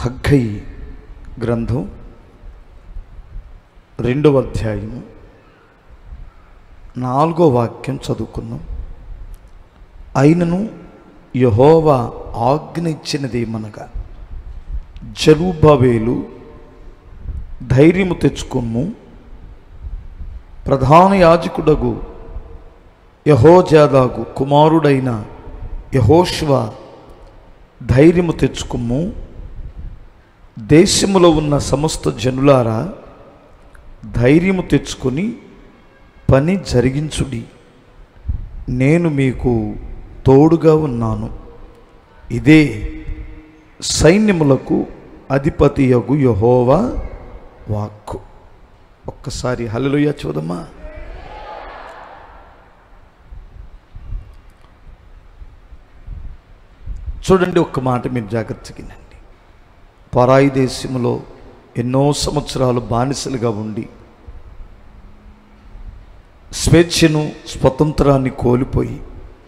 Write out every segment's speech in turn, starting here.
Haggai గ్రంథం రెండవ అధ్యాయము నాలుగో వాక్యం చదువుకుందాం అయినను యహోవా ఆజ్ఞ ఇచ్చినదేమనగా జరుబావేలు ధైర్యము తెచ్చుకొమ్ము ప్రధాన యాజకుడగు యహోజాదాగు కుమారుడైన యహోష్వ ధైర్యము తెచ్చుకుమ్ము దేశములో ఉన్న సమస్త జనులారా ధైర్యము తెచ్చుకొని పని జరిగించుడి నేను మీకు తోడుగా ఉన్నాను ఇదే సైన్యములకు అధిపతియగు యహోవా వాక్కు ఒక్కసారి హల్లెలూయా చూదమ్మా చూడండి ఒక్క మాట మీరు జాగ్రత్తగా వినండి పరాయి దేశంలో ఎన్నో సంవత్సరాలు బానిసలుగా ఉండి స్వేచ్ఛను స్వతంత్రాన్ని కోల్పోయి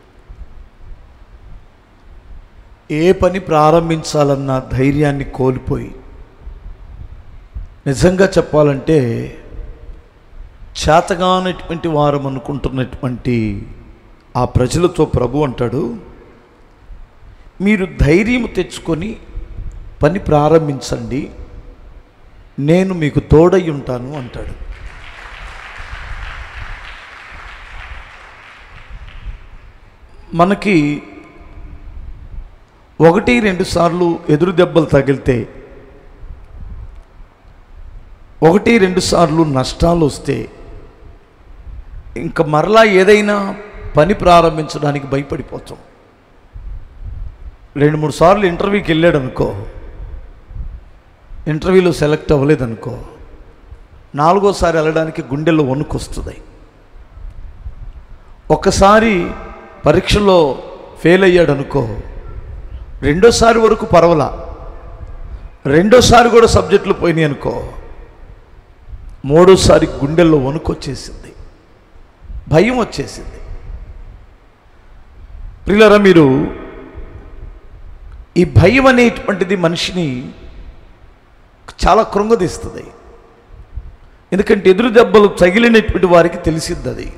ఏ పని ప్రారంభించాలన్న ధైర్యాన్ని కోల్పోయి నిజంగా చెప్పాలంటే చేతగానటువంటి వారం అనుకుంటున్నటువంటి ఆ ప్రజలతో ప్రభు అంటాడు మీరు ధైర్యం తెచ్చుకొని పని ప్రారంభించండి నేను మీకు తోడై ఉంటాను అంటాడు మనకి ఒకటి రెండు సార్లు ఎదురు దెబ్బలు తగిలితే ఒకటి రెండు సార్లు నష్టాలు వస్తే ఇంకా మరలా ఏదైనా పని ప్రారంభించడానికి భయపడిపోతాం రెండు మూడు సార్లు ఇంటర్వ్యూకి వెళ్ళాడు అనుకో ఇంటర్వ్యూలో సెలెక్ట్ అవ్వలేదనుకో నాలుగోసారి వెళ్ళడానికి గుండెల్లో వణుకొస్తుంది ఒక్కసారి పరీక్షలో ఫెయిల్ అయ్యాడు అనుకో రెండోసారి వరకు పర్వాలా రెండోసారి కూడా సబ్జెక్టులు పోయినాయి అనుకో మూడోసారి గుండెల్లో వణుకొచ్చేసింది భయం వచ్చేసింది ప్రియులరా మీరు ఈ భయం అనేటువంటిది మనిషిని చాలా కృంగదీస్తుంది ఎందుకంటే ఎదురు దెబ్బలు తగిలినటువంటి వారికి తెలిసిద్ది అది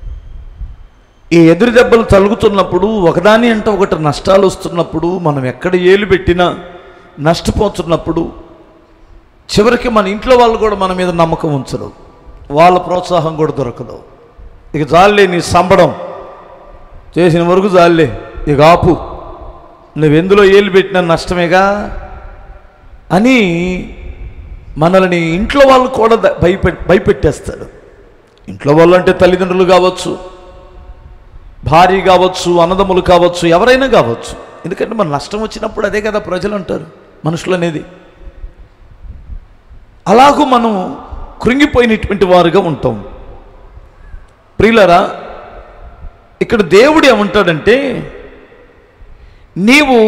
ఈ ఎదురు దెబ్బలు తలుగుతున్నప్పుడు ఒకదాని అంటే ఒకటి నష్టాలు వస్తున్నప్పుడు మనం ఎక్కడ ఏలు పెట్టినా నష్టపోతున్నప్పుడు చివరికి మన ఇంట్లో వాళ్ళు కూడా మన మీద నమ్మకం ఉంచరు వాళ్ళ ప్రోత్సాహం కూడా దొరకదు ఇక జాలే నీ సంబడం చేసిన వరకు జాలే ఇక ఆపు నువ్వెందులో ఏలు పెట్టినా నష్టమేగా అని మనల్ని ఇంట్లో వాళ్ళు కూడా ద- భయపె భయపెట్టేస్తాడు ఇంట్లో వాళ్ళు అంటే తల్లిదండ్రులు కావచ్చు భార్య కావచ్చు అన్నదమ్ములు కావచ్చు ఎవరైనా కావచ్చు ఎందుకంటే మన నష్టం వచ్చినప్పుడు అదే కదా ప్రజలు అంటారు మనుషులు అనేది అలాగూ మనం కృంగిపోయినటువంటి వారుగా ఉంటాం ప్రియులరా ఇక్కడ దేవుడు ఏమంటాడంటే నీవు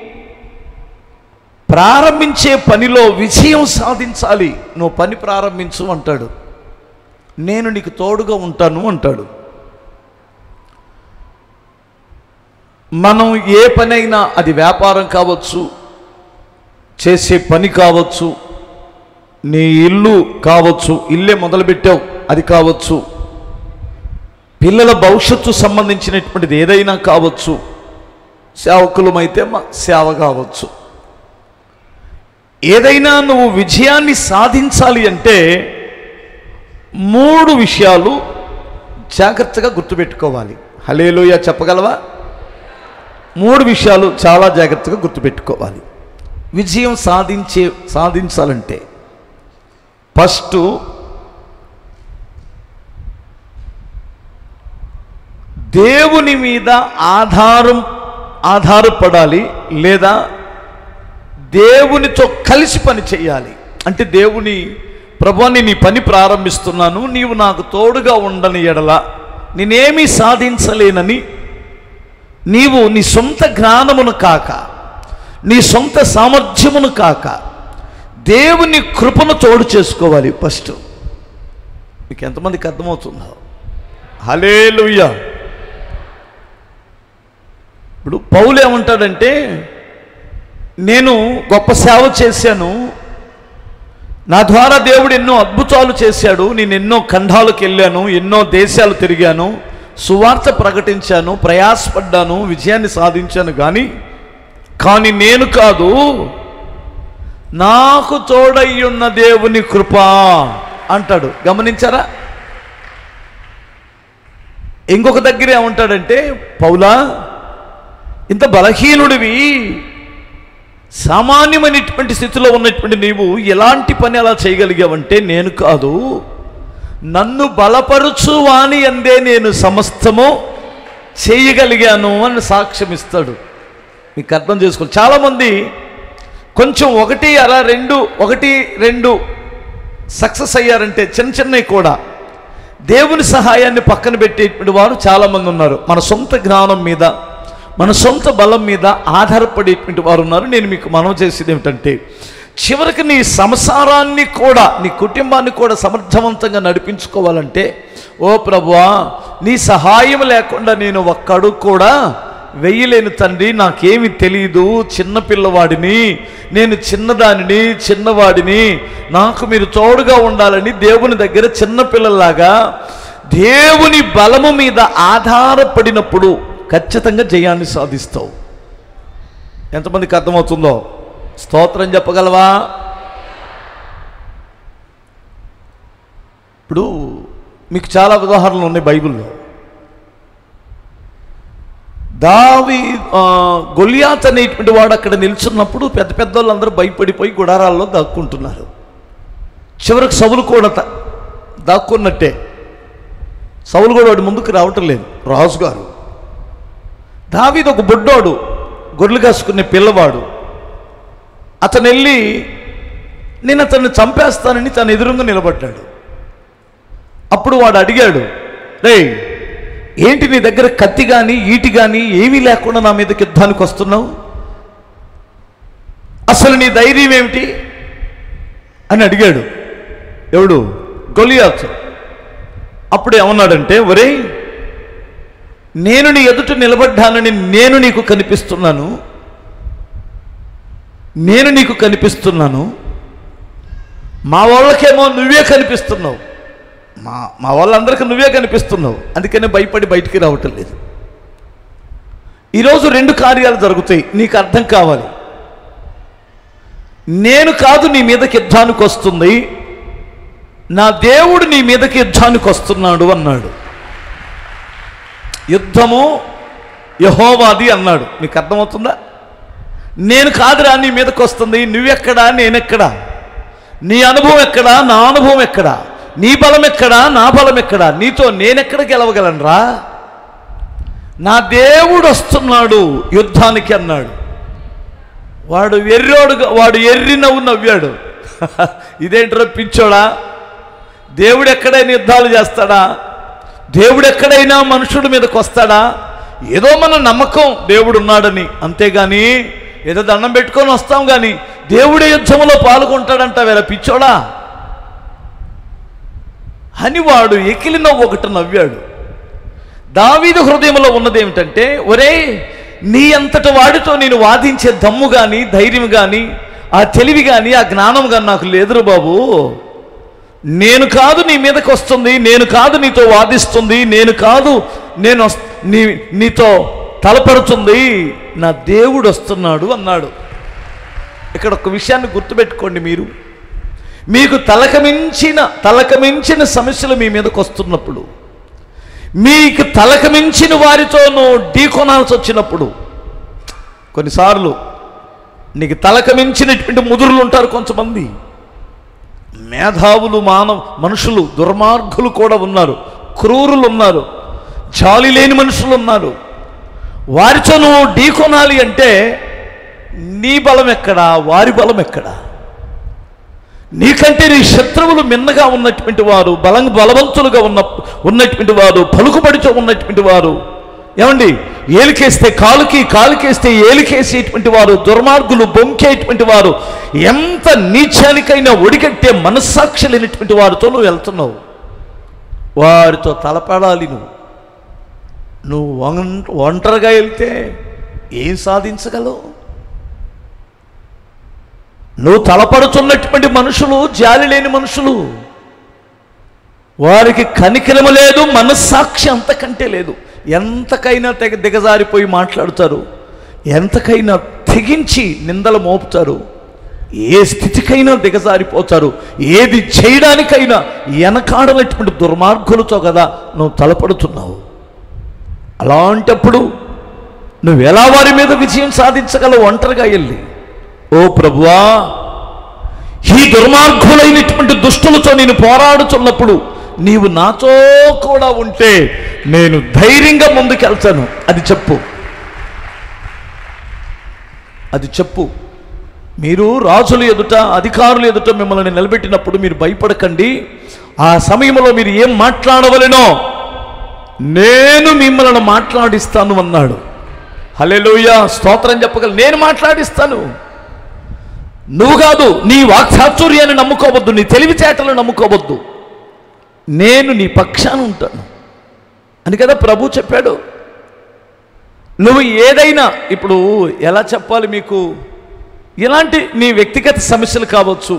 ప్రారంభించే పనిలో విజయం సాధించాలి నువ్వు పని ప్రారంభించు అంటాడు నేను నీకు తోడుగా ఉంటాను అంటాడు మనం ఏ పనైనా అది వ్యాపారం కావచ్చు చేసే పని కావచ్చు నీ ఇల్లు కావచ్చు ఇల్లే మొదలుపెట్టావు అది కావచ్చు పిల్లల భవిష్యత్తు సంబంధించినటువంటిది ఏదైనా కావచ్చు సేవకులమైతే మా సేవ కావచ్చు ఏదైనా నువ్వు విజయాన్ని సాధించాలి అంటే మూడు విషయాలు జాగ్రత్తగా గుర్తుపెట్టుకోవాలి హలేలోయ చెప్పగలవా మూడు విషయాలు చాలా జాగ్రత్తగా గుర్తుపెట్టుకోవాలి విజయం సాధించే సాధించాలంటే ఫస్ట్ దేవుని మీద ఆధారం ఆధారపడాలి లేదా దేవునితో కలిసి పని చేయాలి అంటే దేవుని ప్రభువాన్ని నీ పని ప్రారంభిస్తున్నాను నీవు నాకు తోడుగా ఉండని ఎడల నేనేమీ సాధించలేనని నీవు నీ సొంత జ్ఞానమును కాక నీ సొంత సామర్థ్యమును కాక దేవుని కృపను తోడు చేసుకోవాలి ఫస్ట్ మీకు ఎంతమందికి అర్థమవుతుందో హలేలుయ్యా ఇప్పుడు పౌలు ఏమంటాడంటే నేను గొప్ప సేవ చేశాను నా ద్వారా దేవుడు ఎన్నో అద్భుతాలు చేశాడు నేను ఎన్నో ఖండాలకు వెళ్ళాను ఎన్నో దేశాలు తిరిగాను సువార్త ప్రకటించాను ప్రయాసపడ్డాను విజయాన్ని సాధించాను కానీ కానీ నేను కాదు నాకు తోడయ్యున్న దేవుని కృప అంటాడు గమనించారా ఇంకొక దగ్గర ఏమంటాడంటే పౌలా ఇంత బలహీనుడివి సామాన్యమైనటువంటి స్థితిలో ఉన్నటువంటి నీవు ఎలాంటి పని అలా చేయగలిగావంటే నేను కాదు నన్ను బలపరుచు వాని అందే నేను సమస్తము చేయగలిగాను అని సాక్ష్యం ఇస్తాడు మీకు అర్థం చేసుకోండి చాలామంది కొంచెం ఒకటి అలా రెండు ఒకటి రెండు సక్సెస్ అయ్యారంటే చిన్న చిన్నవి కూడా దేవుని సహాయాన్ని పక్కన పెట్టేటువంటి వారు చాలామంది ఉన్నారు మన సొంత జ్ఞానం మీద మన సొంత బలం మీద ఆధారపడేటువంటి వారు ఉన్నారు నేను మీకు మనవి చేసేది ఏమిటంటే చివరికి నీ సంసారాన్ని కూడా నీ కుటుంబాన్ని కూడా సమర్థవంతంగా నడిపించుకోవాలంటే ఓ ప్రభువా నీ సహాయం లేకుండా నేను ఒక్కడు కూడా వెయ్యలేను తండ్రి నాకేమి తెలియదు చిన్న పిల్లవాడిని నేను చిన్నదానిని చిన్నవాడిని నాకు మీరు తోడుగా ఉండాలని దేవుని దగ్గర చిన్న పిల్లల్లాగా దేవుని బలము మీద ఆధారపడినప్పుడు ఖచ్చితంగా జయాన్ని సాధిస్తావు ఎంతమందికి అర్థమవుతుందో స్తోత్రం చెప్పగలవా ఇప్పుడు మీకు చాలా ఉదాహరణలు ఉన్నాయి బైబిల్లో దావి ఆ, గొలియాత్ అనేటువంటి వాడు అక్కడ నిల్చున్నప్పుడు పెద్ద పెద్ద వాళ్ళందరూ భయపడిపోయి గుడారాల్లో దాక్కుంటున్నారు చివరికి సవులు కూడా త- దాక్కున్నట్టే సవులు కూడా వాడి ముందుకు రావటం లేదు రాజుగారు దావీదు ఒక బుడ్డోడు గొర్రెలు కాసుకునే పిల్లవాడు అతను వెళ్ళి నేను అతన్ని చంపేస్తానని తన ఎదురుగా నిలబడ్డాడు అప్పుడు వాడు అడిగాడు రేయ్ ఏంటి నీ దగ్గర కత్తి కానీ ఈటి కానీ ఏమీ లేకుండా నా మీదకి యుద్ధానికి వస్తున్నావు అసలు నీ ధైర్యం ఏమిటి అని అడిగాడు ఎవడు గొలియాతు అప్పుడు ఏమన్నాడంటే ఒరేయ్ నేను నీ ఎదుట నిలబడ్డానని నేను నీకు కనిపిస్తున్నాను నేను నీకు కనిపిస్తున్నాను మా వాళ్ళకేమో నువ్వే కనిపిస్తున్నావు మా మా వాళ్ళందరికీ నువ్వే కనిపిస్తున్నావు అందుకనే భయపడి బయటికి రావటం లేదు ఈరోజు రెండు కార్యాలు జరుగుతాయి నీకు అర్థం కావాలి నేను కాదు నీ మీదకి యుద్ధానికి వస్తుంది నా దేవుడు నీ మీదకి యుద్ధానికి వస్తున్నాడు అన్నాడు యుద్ధము యహోవాది అన్నాడు నీకు అర్థమవుతుందా నేను కాదురా నీ మీదకి వస్తుంది నువ్వెక్కడా నేనెక్కడా నీ అనుభవం ఎక్కడా నా అనుభవం ఎక్కడా నీ బలం ఎక్కడా నా బలం ఎక్కడా నీతో నేనెక్కడ గెలవగలనురా నా దేవుడు వస్తున్నాడు యుద్ధానికి అన్నాడు వాడు ఎర్రోడుగా వాడు ఎర్రి నవ్వు నవ్వాడు ఇదేంట్రా పిచ్చోడా దేవుడు ఎక్కడైనా యుద్ధాలు చేస్తాడా దేవుడు ఎక్కడైనా మనుషుడి మీదకి వస్తాడా ఏదో మన నమ్మకం దేవుడు ఉన్నాడని అంతేగాని ఏదో దండం పెట్టుకొని వస్తాం కానీ దేవుడే యుద్ధంలో పాల్గొంటాడంట వేరే పిచ్చోడా అని వాడు ఎకిలి నవ్వు ఒకటి నవ్వాడు దావీదు హృదయంలో ఉన్నది ఏమిటంటే ఒరే నీ అంతటి వాడితో నేను వాదించే దమ్ము కానీ ధైర్యం కానీ ఆ తెలివి కానీ ఆ జ్ఞానం కానీ నాకు లేదురు బాబు నేను కాదు నీ మీదకి వస్తుంది నేను కాదు నీతో వాదిస్తుంది నేను కాదు నేను వస్- నీ నీతో తలపడుతుంది నా దేవుడు వస్తున్నాడు అన్నాడు ఇక్కడ ఒక విషయాన్ని గుర్తుపెట్టుకోండి మీరు మీకు తలకమించిన తలకమించిన సమస్యలు మీ మీదకి వస్తున్నప్పుడు మీకు తలకమించిన వారితో నువ్వు ఢీకొనాల్సి వచ్చినప్పుడు కొన్నిసార్లు నీకు తలకమించినటువంటి ముదురులు ఉంటారు కొంతమంది మేధావులు మానవ మనుషులు దుర్మార్గులు కూడా ఉన్నారు క్రూరులు ఉన్నారు జాలి లేని మనుషులు ఉన్నారు వారితో నువ్వు ఢీకొనాలి అంటే నీ బలం ఎక్కడా వారి బలం ఎక్కడా నీకంటే నీ శత్రువులు మిన్నగా ఉన్నటువంటి వారు బలం బలవంతులుగా ఉన్న ఉన్నటువంటి వారు పలుకుబడితో ఉన్నటువంటి వారు ఏమండి ఏలికేస్తే కాలుకి కాలుకేస్తే ఏలికేసేటువంటి వారు దుర్మార్గులు బొంకేటువంటి వారు ఎంత నీచానికైనా ఒడిగట్టే మనస్సాక్షి లేనటువంటి వారితో నువ్వు వెళ్తున్నావు వారితో తలపడాలి నువ్వు నువ్వు ఒం- ఒంటరిగా వెళ్తే ఏం సాధించగలవు నువ్వు తలపడుతున్నటువంటి మనుషులు జాలి లేని మనుషులు వారికి కనికరము లేదు మనస్సాక్షి అంతకంటే లేదు ఎంతకైనా తెగ దిగజారిపోయి మాట్లాడుతారు ఎంతకైనా తెగించి నిందలు మోపుతారు ఏ స్థితికైనా దిగజారిపోతారు ఏది చేయడానికైనా వెనకాడనటువంటి దుర్మార్గులతో కదా నువ్వు తలపడుతున్నావు అలాంటప్పుడు నువ్వు ఎలా వారి మీద విజయం సాధించగలవు ఒంటరిగా వెళ్ళి ఓ ప్రభువా ఈ దుర్మార్గులైనటువంటి దుష్టులతో నేను పోరాడుతున్నప్పుడు నీవు నాతో కూడా ఉంటే నేను ధైర్యంగా ముందుకెళ్తాను అది చెప్పు అది చెప్పు మీరు రాజుల ఎదుట అధికారుల ఎదుట మిమ్మల్ని నిలబెట్టినప్పుడు మీరు భయపడకండి ఆ సమయంలో మీరు ఏం మాట్లాడవలెనో నేను మిమ్మల్ని మాట్లాడిస్తాను అన్నాడు హల్లెలూయా స్తోత్రం చెప్పగల నేను మాట్లాడిస్తాను నువ్వు కాదు నీ వాక్చాతుర్యాన్ని నమ్ముకోవద్దు నీ తెలివితేటలు నమ్ముకోవద్దు నేను నీ పక్షాన ఉంటాను అని కదా ప్రభు చెప్పాడు నువ్వు ఏదైనా ఇప్పుడు ఎలా చెప్పాలి మీకు ఇలాంటి నీ వ్యక్తిగత సమస్యలు కావచ్చు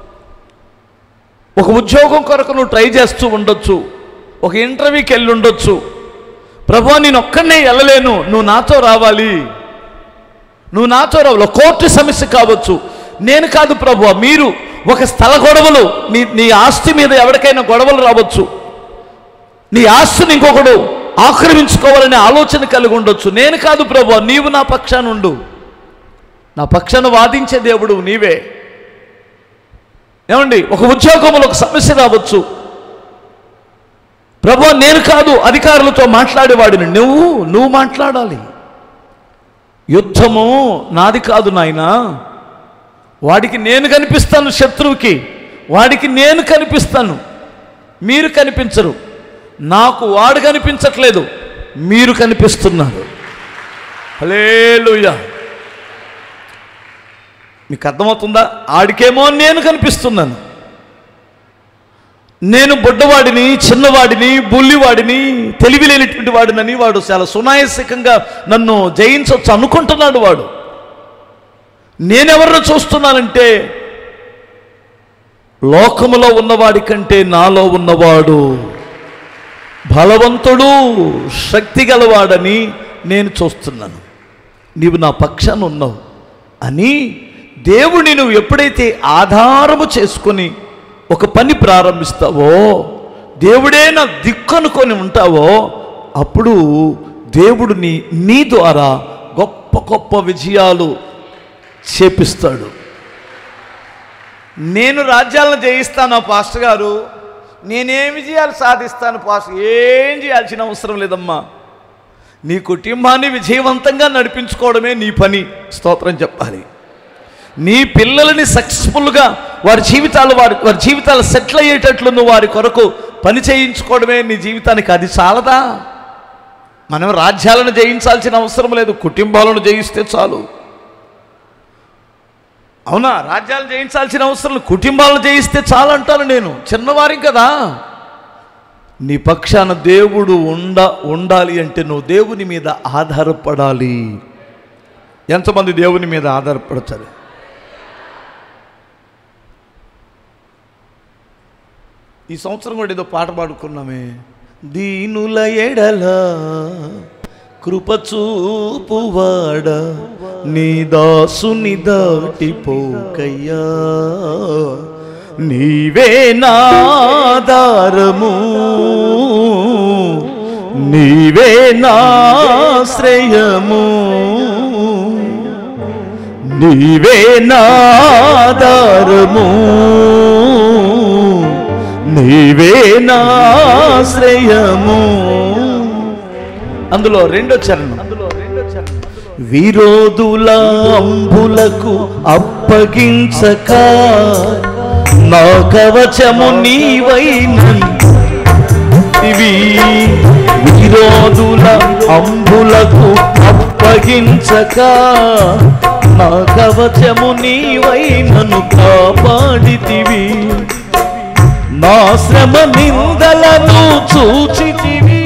ఒక ఉద్యోగం కొరకు నువ్వు ట్రై చేస్తూ ఉండొచ్చు ఒక ఇంటర్వ్యూకి వెళ్ళి ఉండొచ్చు ప్రభు నేను ఒక్కడనే వెళ్ళలేను నువ్వు నాతో రావాలి నువ్వు నాతో రావాలి ఒక కోర్టు సమస్య కావచ్చు నేను కాదు ప్రభు మీరు ఒక స్థల గొడవలు నీ నీ ఆస్తి మీద ఎవరికైనా గొడవలు రావచ్చు నీ ఆస్తిని ఇంకొకడు ఆక్రమించుకోవాలనే ఆలోచన కలిగి ఉండొచ్చు నేను కాదు ప్రభు నీవు నా పక్షాన ఉండు నా పక్షాన వాదించే దేవుడు నీవే ఏమండి ఒక ఉద్యోగంలో ఒక సమస్య రావచ్చు ప్రభు నేను కాదు అధికారులతో మాట్లాడేవాడిని నువ్వు నువ్వు మాట్లాడాలి యుద్ధము నాది కాదు నాయనా వాడికి నేను కనిపిస్తాను శత్రువుకి వాడికి నేను కనిపిస్తాను మీరు కనిపించరు నాకు వాడు కనిపించట్లేదు మీరు కనిపిస్తున్నారు హలేలుయా మీకు అర్థమవుతుందా ఆడికేమో నేను కనిపిస్తున్నాను నేను బుడ్డవాడిని చిన్నవాడిని బుల్లివాడిని తెలివి లేనిటువంటి వాడినని వాడు చాలా సునాయసికంగా నన్ను జయించవచ్చు అనుకుంటున్నాడు వాడు నేనెవరిని చూస్తున్నానంటే లోకములో ఉన్నవాడి కంటే నాలో ఉన్నవాడు బలవంతుడు శక్తి గలవాడని నేను చూస్తున్నాను నీవు నా పక్షాన ఉన్నావు అని దేవుని నువ్వు ఎప్పుడైతే ఆధారము చేసుకొని ఒక పని ప్రారంభిస్తావో దేవుడే నా దిక్కు అనుకొని ఉంటావో అప్పుడు దేవుడు నీ నీ ద్వారా గొప్ప గొప్ప విజయాలు చేపిస్తాడు నేను రాజ్యాలను జయిస్తాను పాస్టర్ గారు నేనేం విజయాలు సాధిస్తాను పాస్టర్ ఏం చేయాల్సిన అవసరం లేదమ్మా నీ కుటుంబాన్ని విజయవంతంగా నడిపించుకోవడమే నీ పని స్తోత్రం చెప్పాలి నీ పిల్లలని సక్సెస్ఫుల్గా వారి జీవితాలు వారి వారి జీవితాలు సెటిల్ అయ్యేటట్లు నువ్వు వారి కొరకు పని చేయించుకోవడమే నీ జీవితానికి అది చాలదా మనం రాజ్యాలను జయించాల్సిన అవసరం లేదు కుటుంబాలను జయిస్తే చాలు అవునా రాజ్యాలు జయించాల్సిన అవసరం లేదు కుటుంబాలను జయిస్తే చాలు అంటాను నేను చిన్నవారి కదా నీ పక్షాన దేవుడు ఉండ ఉండాలి అంటే నువ్వు దేవుని మీద ఆధారపడాలి ఎంతమంది దేవుని మీద ఆధారపడతారు ఈ సంవత్సరం కూడా ఏదో పాట పాడుకున్నామే దీనుల ఎడల కృపచూపువాడ నీ దాసుని దాటిపోకయ్యా నీవే నాదారము నీవే నాశ్రయము నీవే నాదారము నీవే నాశ్రయము అందులో రెండో చరణం అందులో రెండో చరణం విరోధుల అంబులకు అప్పగించక నా కవచము నీవైనన్ ఇవి విరోధుల అంబులకు అప్పగించక నా కవచము నీవై నన్ను కాపాడితివి నా శ్రమ నిందలను చూచితివి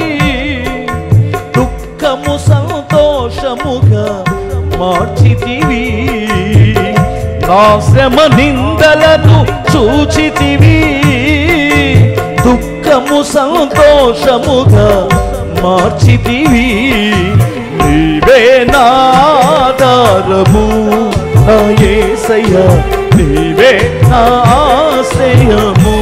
దుఃఖము సంతోషముగా మార్చితివి నా శ్రమ నిందలను చూచితివి దుఃఖము సంతోషముగా మార్చితివి నీవే నాదారము నా యేసయ్య నీవే నా ఆశ్రయము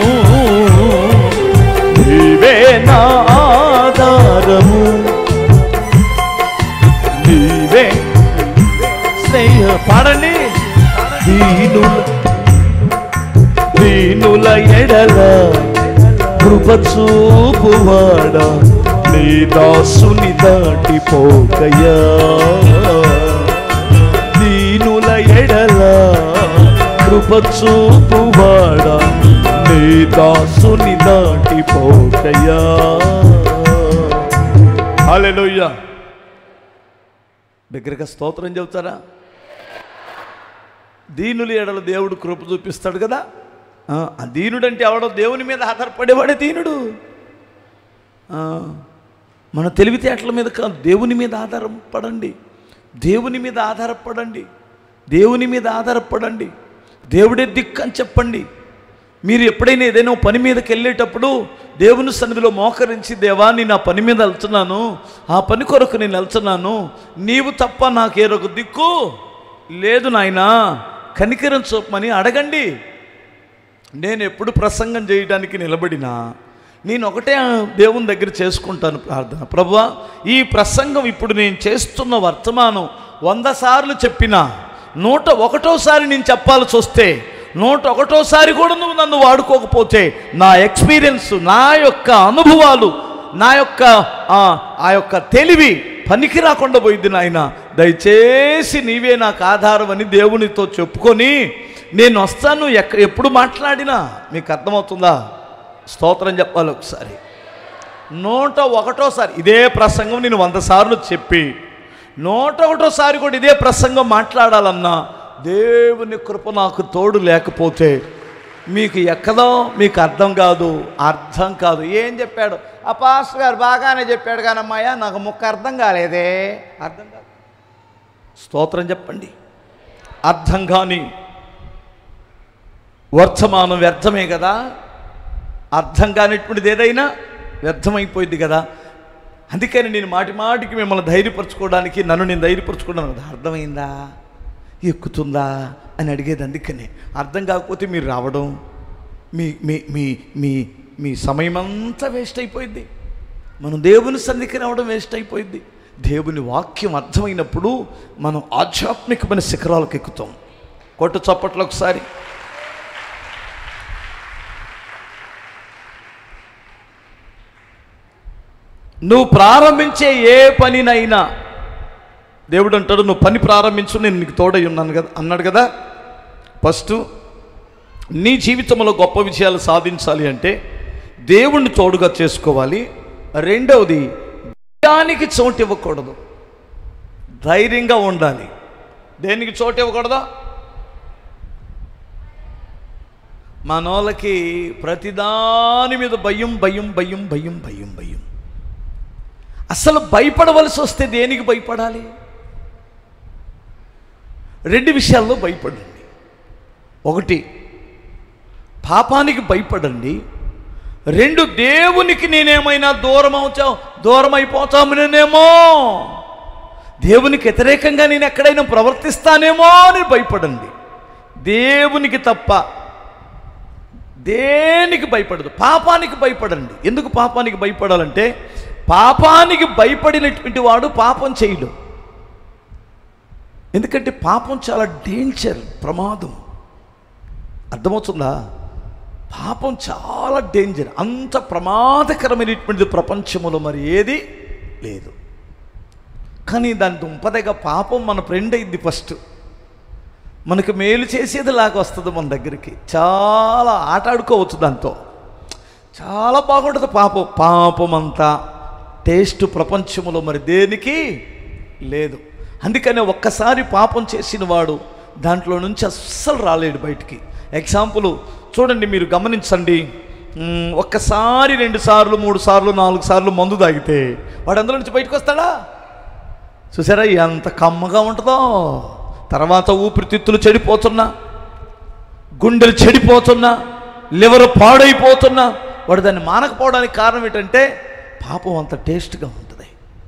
నీవే నా ఆధారము నీవే స్నేహ పాడండి దీనుల దీనుల ఎడల కృప చూపువాడ నీ దాసుని దాటిపోకయ్యా దీనుల ఎడల కృప చూపువాడ నీ దాసుని దాటిపోకయ్యా హల్లెలూయా దగ్గరగా స్తోత్రం చెబుతారా దీనులు ఎడల దేవుడు కృప చూపిస్తాడు కదా ఆ, ఆ దీనుడంటే ఎవడో దేవుని మీద ఆధారపడేవాడే దీనుడు ఆ, మన తెలివితేటల మీద కాదు దేవుని మీద ఆధారపడండి దేవుని మీద ఆధారపడండి దేవుని మీద ఆధారపడండి దేవుడే దిక్కు అని చెప్పండి మీరు ఎప్పుడైనా ఏదైనా పని మీదకి వెళ్ళేటప్పుడు దేవుని సన్నిధిలో మోకరించి దేవా నేను నా పని మీద వెళ్తున్నాను ఆ పని కొరకు నేను వెళ్తున్నాను నీవు తప్ప నాకేరొక దిక్కు లేదు నాయనా కనికరం చూపమని అడగండి నేను ఎప్పుడు ప్రసంగం చేయడానికి నిలబడినా నేను ఒకటే దేవుని దగ్గర చేసుకుంటాను ప్రార్థన ప్రభువా ఈ ప్రసంగం ఇప్పుడు నేను చేస్తున్న వర్తమానం వంద సార్లు చెప్పినా నూట ఒకటోసారి నేను చెప్పాల్సి వస్తే నూట ఒకటోసారి కూడా నువ్వు నన్ను వాడుకోకపోతే నా ఎక్స్పీరియన్స్ నా యొక్క అనుభవాలు నా యొక్క ఆ, ఆ యొక్క తెలివి పనికి రాకుండా పోయింది నాయన దయచేసి నీవే నాకు ఆధారం అని దేవునితో చెప్పుకొని నేను వస్తాను ఎక్క ఎప్పుడు మాట్లాడినా మీకు అర్థమవుతుందా స్తోత్రం చెప్పాలి ఒకసారి నూట ఒకటోసారి ఇదే ప్రసంగం నేను వంద సార్లు చెప్పి నూట ఒకటోసారి కూడా ఇదే ప్రసంగం మాట్లాడాలన్నా దేవుని కృప నాకు తోడు లేకపోతే మీకు ఎక్కదో మీకు అర్థం కాదు అర్థం కాదు ఏం చెప్పాడు ఆ పాస్టర్ గారు బాగానే చెప్పాడు కానమ్మాయ నాకు ముక్క అర్థం కాలేదే అర్థం కాదు స్తోత్రం చెప్పండి అర్థం కాని వర్తమానం వ్యర్థమే కదా అర్థం కానిటువంటిది ఏదైనా వ్యర్థమైపోయింది కదా అందుకని నేను మాటి మాటికి మిమ్మల్ని ధైర్యపరచుకోవడానికి నన్ను నేను ధైర్యపరచుకోవడానికి అది అర్థమైందా ఎక్కుతుందా అని అడిగేది అందుకనే అర్థం కాకపోతే మీరు రావడం మీ మీ మీ మీ మీ సమయం అంతా వేస్ట్ అయిపోయింది మనం దేవుని సన్నిధికి రావడం వేస్ట్ అయిపోయింది దేవుని వాక్యం అర్థమైనప్పుడు మనం ఆధ్యాత్మికమైన శిఖరాలకు ఎక్కుతాం కొట్టు చప్పట్లు ఒకసారి నువ్వు ప్రారంభించే ఏ పనినైనా దేవుడు అంటాడు నువ్వు పని ప్రారంభించు నేను నీకు తోడై ఉన్నాను కదా అన్నాడు కదా ఫస్ట్ నీ జీవితంలో గొప్ప విజయాలు సాధించాలి అంటే దేవుణ్ణి తోడుగా చేసుకోవాలి రెండవది భయానికి చోటు ఇవ్వకూడదు ధైర్యంగా ఉండాలి దేనికి చోటు ఇవ్వకూడదా మనోళ్ళకి ప్రతిదాని మీద భయం భయం భయం భయం భయం భయం అసలు భయపడవలసి వస్తే దేనికి భయపడాలి రెండు విషయాల్లో భయపడండి ఒకటి పాపానికి భయపడండి రెండు దేవునికి నేనేమైనా దూరం అవుతా దూరం అయిపోతాము నేనేమో దేవునికి వ్యతిరేకంగా నేను ఎక్కడైనా ప్రవర్తిస్తానేమో అని భయపడండి దేవునికి తప్ప దేనికి భయపడదు పాపానికి భయపడండి ఎందుకు పాపానికి భయపడాలంటే పాపానికి భయపడినటువంటి వాడు పాపం చేయడు ఎందుకంటే పాపం చాలా డేంజర్ ప్రమాదం అర్థమవుతుందా పాపం చాలా డేంజర్ అంత ప్రమాదకరమైనటువంటిది ప్రపంచంలో మరి ఏది లేదు కానీ దాని దుంపదగా పాపం మన ఫ్రెండ్ అయింది ఫస్ట్ మనకు మేలు చేసేది లాగా వస్తుంది మన దగ్గరికి చాలా ఆట ఆడుకోవచ్చు దాంతో చాలా బాగుంటుంది పాపం పాపం అంతా టేస్ట్ ప్రపంచంలో మరి దేనికి లేదు అందుకనే ఒక్కసారి పాపం చేసిన వాడు దాంట్లో నుంచి అస్సలు రాలేడు బయటికి ఎగ్జాంపుల్ చూడండి మీరు గమనించండి మ్, ఒక్కసారి రెండు సార్లు మూడు సార్లు నాలుగు సార్లు మందు తాగితే వాడు అందులో నుంచి బయటకు వస్తాడా చూసారా ఎంత కమ్మగా ఉంటుందో తర్వాత ఊపిరితిత్తులు చెడిపోతున్నా గుండెలు చెడిపోతున్నా లివర్ పాడైపోతున్నా వాడు దాన్ని మానకపోవడానికి కారణం ఏంటంటే పాపం అంత టేస్ట్గా ఉంటుంది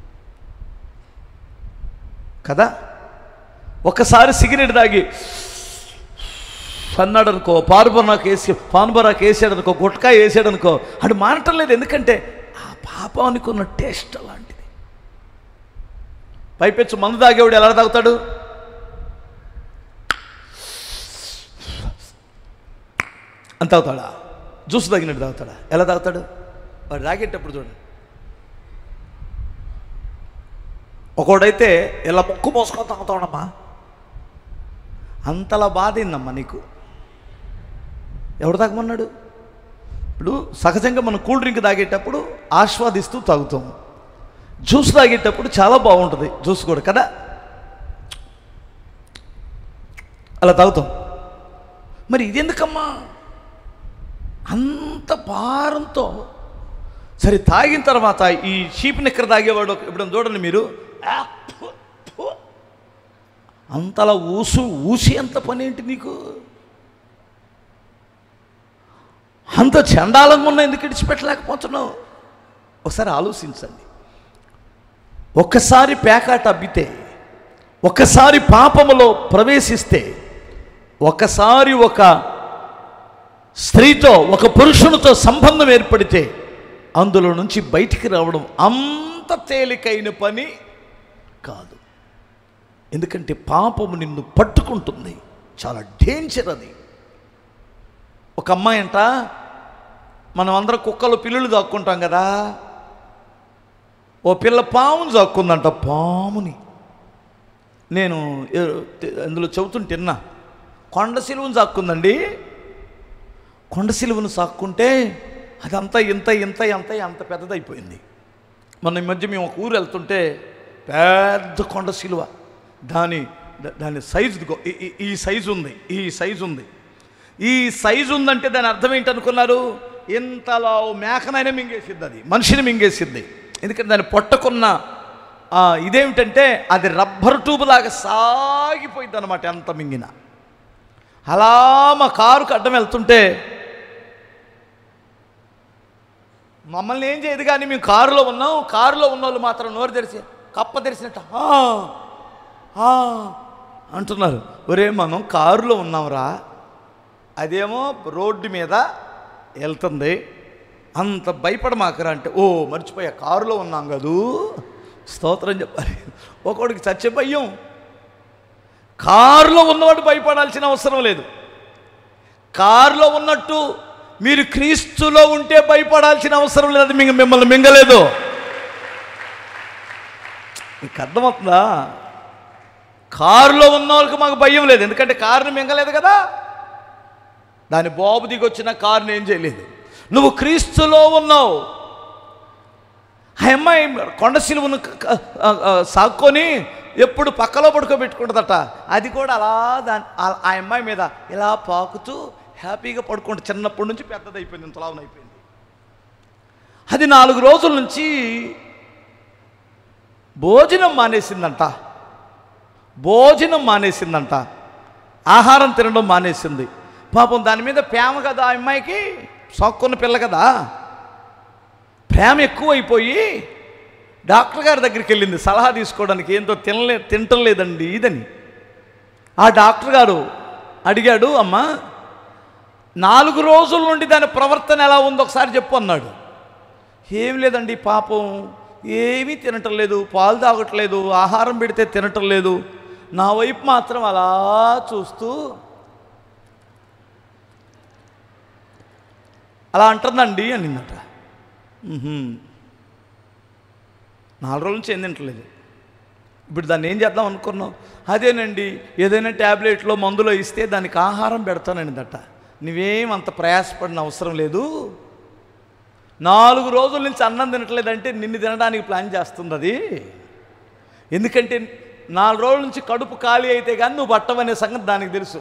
కదా ఒకసారి సిగరెట్ తాగి అన్నాడు అనుకో పారుబరాకు వేసి పాన్బరాకు వేసాడు అనుకో గుట్కాయ వేసాడు అనుకో అది మానటం లేదు ఎందుకంటే ఆ పాపానికి ఉన్న టేస్ట్ అలాంటిది పైపెచ్చు మందు తాగేవాడు ఎలా తాగుతాడు అంత తాగుతాడా జ్యూస్ తాగినట్టు తాగుతాడా ఎలా తాగుతాడు వాడు తాగేటప్పుడు చూడండి ఒకడైతే ఇలా ముక్కు మోసుకొని తాగుతాడమ్మా అంతలా బాధైందమ్మా నీకు ఎవడు తాగమన్నాడు ఇప్పుడు సహజంగా మనం కూల్ డ్రింక్ తాగేటప్పుడు ఆస్వాదిస్తూ తాగుతాం జ్యూస్ తాగేటప్పుడు చాలా బాగుంటుంది జ్యూస్ కూడా కదా అలా తాగుతాం మరి ఇది ఎందుకమ్మా అంత భారంతో సరే తాగిన తర్వాత ఈ షీప్ నిక్కర తాగేవాడు ఒక- ఇప్పుడు చూడండి మీరు ఆ, ఫు, ఫు. అంతలా ఊసు ఊసి ఎంత పని ఏంటి నీకు అంత చండాలంగా ఉన్న ఎందుకు ఇడిచిపెట్టలేకపోతున్నావు ఒకసారి ఆలోచించండి ఒక్కసారి పేకాట అబ్బితే ఒక్కసారి పాపములో ప్రవేశిస్తే ఒకసారి ఒక స్త్రీతో ఒక పురుషునితో సంబంధం ఏర్పడితే అందులో నుంచి బయటికి రావడం అంత తేలికైన పని కాదు ఎందుకంటే పాపము నిన్ను పట్టుకుంటుంది చాలా డేంజర్ అది ఒక అమ్మాయి అంట మనం అందరం కుక్కలు పిల్లులు దాక్కుంటాం కదా ఓ పిల్ల పాముని దాక్కుందంట పాముని నేను ఏ- తె- అందులో చెబుతుంటున్నా కొండ సిలువను సాక్కుందండి కొండ సిలువను సాక్కుంటే అదంతా ఇంత ఇంత ఇంత అంత పెద్దదైపోయింది మొన్న ఈ మధ్య మేము ఒక ఊరు వెళ్తుంటే పెద్ద కొండ సిలువ దాని దా- దాని సైజు ఇదిగో ఈ- ఈ- ఈ సైజు ఉంది ఈ సైజు ఉంది ఈ సైజు ఉందంటే దాని అర్థం ఏంటనుకున్నారు ఇంతలో మేకనైనా మింగేసిద్ది అది మనిషిని మింగేసిద్ది ఎందుకంటే దాని పొట్టకున్న ఆ, ఇదేమిటంటే అది రబ్బర్ ట్యూబ్ లాగా సాగిపోయింది అనమాట ఎంత మింగినా అలా మా కారుకు అడ్డం వెళ్తుంటే మమ్మల్ని ఏం చేయదు కానీ మేము కారులో ఉన్నాం కారులో ఉన్న వాళ్ళు మాత్రం నోరు తెరిచి కప్ప తెరిచినట్టు "ఆ, ఆ" అంటున్నారు ఒరే మనం కారులో ఉన్నాంరా అదేమో రోడ్డు మీద వెళ్తుంది అంత భయపడమాకరా అంటే ఓ మర్చిపోయా కారులో ఉన్నాం కదూ స్తోత్రం చెప్పాలి ఒకడికి చచ్చే భయం కారులో ఉన్నవాడు భయపడాల్సిన అవసరం లేదు కారులో ఉన్నట్టు మీరు క్రీస్తులో ఉంటే భయపడాల్సిన అవసరం లేదు అది మింగ మిమ్మల్ని మింగలేదు మీకు అర్థమవుతుందా కారులో ఉన్న వాళ్ళకి మాకు భయం లేదు ఎందుకంటే కారుని మింగలేదు కదా దాని బాబు దిగొచ్చిన కారుని ఏం చేయలేదు నువ్వు క్రీస్తులో ఉన్నావు ఆ అమ్మాయి కొండ సిలువను క- క- ఆ, ఆ, సాక్కొని ఎప్పుడు పక్కలో పడుకోబెట్టుకుంటుందట అది కూడా అలా దాని ఆ- ఆ అమ్మాయి మీద ఇలా పాకుతూ హ్యాపీగా పడుకుంటు చిన్నప్పటి నుంచి పెద్దదైపోయింది ఇంతలావునైపోయింది అది నాలుగు రోజుల నుంచి భోజనం మానేసిందంట భోజనం మానేసిందంట ఆహారం తినడం మానేసింది పాపం దాని మీద ప్రేమ కదా ఆ అమ్మాయికి సోక్కున్న పిల్ల కదా ప్రేమ ఎక్కువైపోయి డాక్టర్ గారి దగ్గరికి వెళ్ళింది సలహా తీసుకోవడానికి ఏంటో తినలే తినటం లేదండి ఇదని ఆ డాక్టర్ గారు అడిగాడు అమ్మ నాలుగు రోజుల నుండి దాని ప్రవర్తన ఎలా ఉందో ఒకసారి చెప్పు అన్నాడు ఏం లేదండి పాపం ఏమీ తినటం లేదు పాలు తాగట్లేదు ఆహారం పెడితే తినటం లేదు నా వైపు మాత్రం అలా చూస్తూ అలా అంటుందండి అనిందట "ఉహుం. నాలుగు రోజుల నుంచి ఏం తింటలేదు ఇప్పుడు దాన్ని ఏం చేద్దాం అనుకున్నాం అదేనండి ఏదైనా ట్యాబ్లెట్లో మందులో ఇస్తే దానికి ఆహారం పెడతాననిదట నువ్వేం అంత ప్రయాసపడిన అవసరం లేదు నాలుగు రోజుల నుంచి అన్నం తినట్లేదంటే నిన్ను తినడానికి ప్లాన్ చేస్తుంది అది ఎందుకంటే నాలుగు రోజుల నుంచి కడుపు ఖాళీ అయితే కానీ నువ్వు పట్టవనే సంగతి దానికి తెలుసు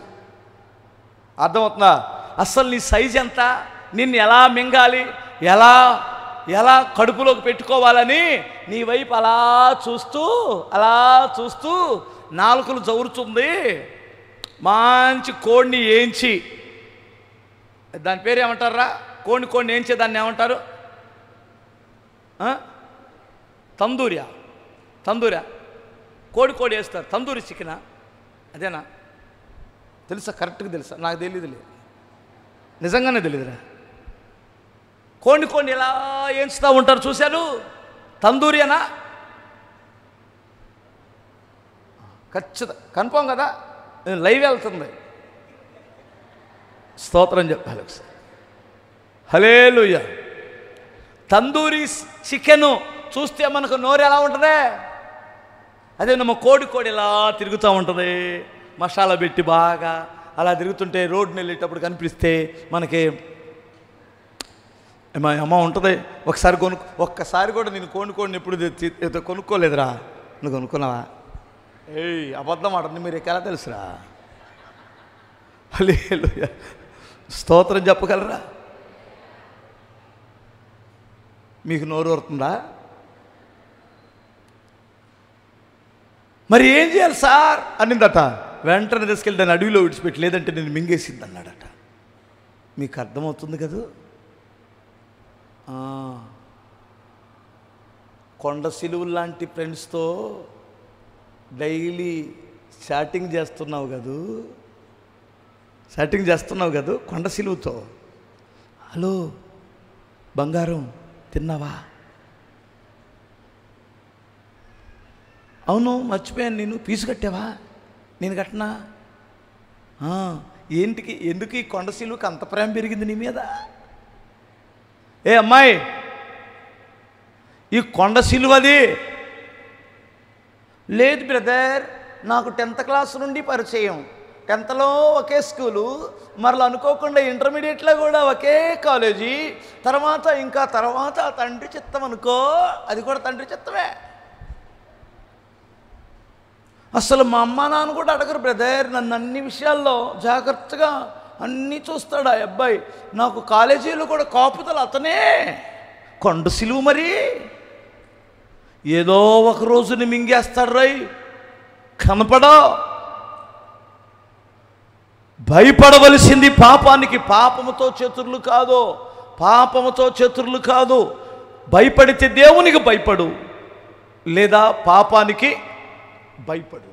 అర్థమవుతుందా అస్సలు నీ సైజ్ ఎంత నిన్ను ఎలా మింగాలి ఎలా ఎలా కడుపులోకి పెట్టుకోవాలని నీ వైపు అలా చూస్తూ అలా చూస్తూ నాలుకలు జవురుతుంది మంచి కోడిని ఏంచి దాని పేరు ఏమంటారా కోడిని కోడిని ఏంచే దాన్ని ఏమంటారు ఆ? తందూరియా తందూరా కోడి కోడి వేస్తారు తందూరి చికెనా అదేనా తెలుసా కరెక్ట్గా తెలుసా నాకు తెలియదులే నిజంగానే తెలియదురా కోడిని కోడిని ఎలా ఏంచుతూ ఉంటారు చూశారు తందూరియనా ఖచ్చితంగా కన్ఫామ్ కదా నేను లైవ్ వెళ్తుంది స్తోత్రం చెప్పాలి ఒకసారి హలేలుయ తందూరి చికెను చూస్తే మనకు నోరు ఎలా ఉంటుంది అదే నమ్మ కోడి కోడి ఇలా తిరుగుతూ ఉంటుంది మసాలా పెట్టి బాగా అలా తిరుగుతుంటే రోడ్డుని వెళ్ళేటప్పుడు కనిపిస్తే మనకి మా అమ్మ ఉంటుంది ఒకసారి కొను ఒక్కసారి కూడా నేను కొనుక్కోండి ఎప్పుడు తెచ్చి- ఏదో కొనుక్కోలేదురా నువ్వు కొనుక్కున్నావా ఏయ్ అబద్ధం ఆడండి మీరు ఎలా తెలుసురా హల్లెలూయా స్తోత్రం చెప్పగలరా మీకు నోరు ఊరుతుందా మరి ఏం చేయాలి సార్ అనిందట వెంటనే తీసుకెళ్ళి దాన్ని అడవిలో విడిచిపెట్టి లేదంటే నేను మింగేసింది అన్నాడట మీకు అర్థమవుతుంది కదా ఆ. కొండ సిలువు లాంటి ఫ్రెండ్స్తో డైలీ చాటింగ్ చేస్తున్నావు కదూ చాటింగ్ చేస్తున్నావు కదూ కొండ సిలువుతో హలో బంగారం తిన్నావా అవును మర్చిపోయాను నేను ఫీజు కట్టావా నేను కట్టనా ఆ, ఏంటికి ఎందుకు ఈ కొండ సిలువుకి అంత ప్రేమ పెరిగింది నీ మీద ఏ అమ్మాయి ఈ కొండ సిలువది లేదు బ్రదర్ నాకు టెన్త్ క్లాస్ నుండి పరిచయం టెన్త్లో ఒకే స్కూలు మరలా అనుకోకుండా ఇంటర్మీడియట్లో కూడా ఒకే కాలేజీ తర్వాత ఇంకా తర్వాత తండ్రి చిత్తం అనుకో అది కూడా తండ్రి చిత్తమే అసలు మా అమ్మ నాన్న కూడా అడగరు బ్రదర్ నన్ను అన్ని విషయాల్లో జాగ్రత్తగా అన్నీ చూస్తాడు ఆ అబ్బాయి నాకు కాలేజీలో కూడా కాపుదల అతనే కొండ సిలువు మరి ఏదో ఒక రోజుని మింగేస్తాడు రై కనపడో భయపడవలసింది పాపానికి పాపముతో చతుర్లు కాదు పాపముతో చతుర్లు కాదు భయపడితే దేవునికి భయపడు లేదా పాపానికి భయపడు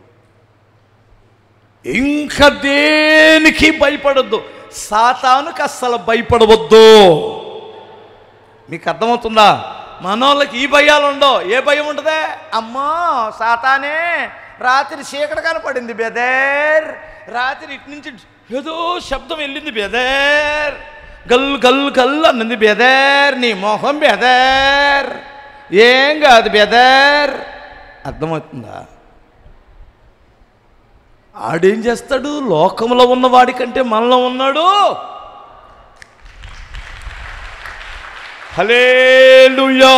ఇంకా దేనికి భయపడొద్దు సాతానుకి అస్సలు భయపడవద్దు మీకు అర్థమవుతుందా మనోళ్ళకి ఈ భయాలు ఉండవు ఏ భయం ఉంటుందే అమ్మో సాతానే రాత్రి చీకటి కనపడింది బెదర్ రాత్రి ఇటు నుంచి ఏదో శబ్దం వెళ్ళింది బెదర్ గల్ గల్ గల్ అన్నది బెదర్ నీ మొహం బెదర్ ఏం కాదు బెదర్ అర్థమవుతుందా ఆడేం చేస్తాడు లోకంలో ఉన్న వాడికంటే మనలో ఉన్నాడు హలేలుయా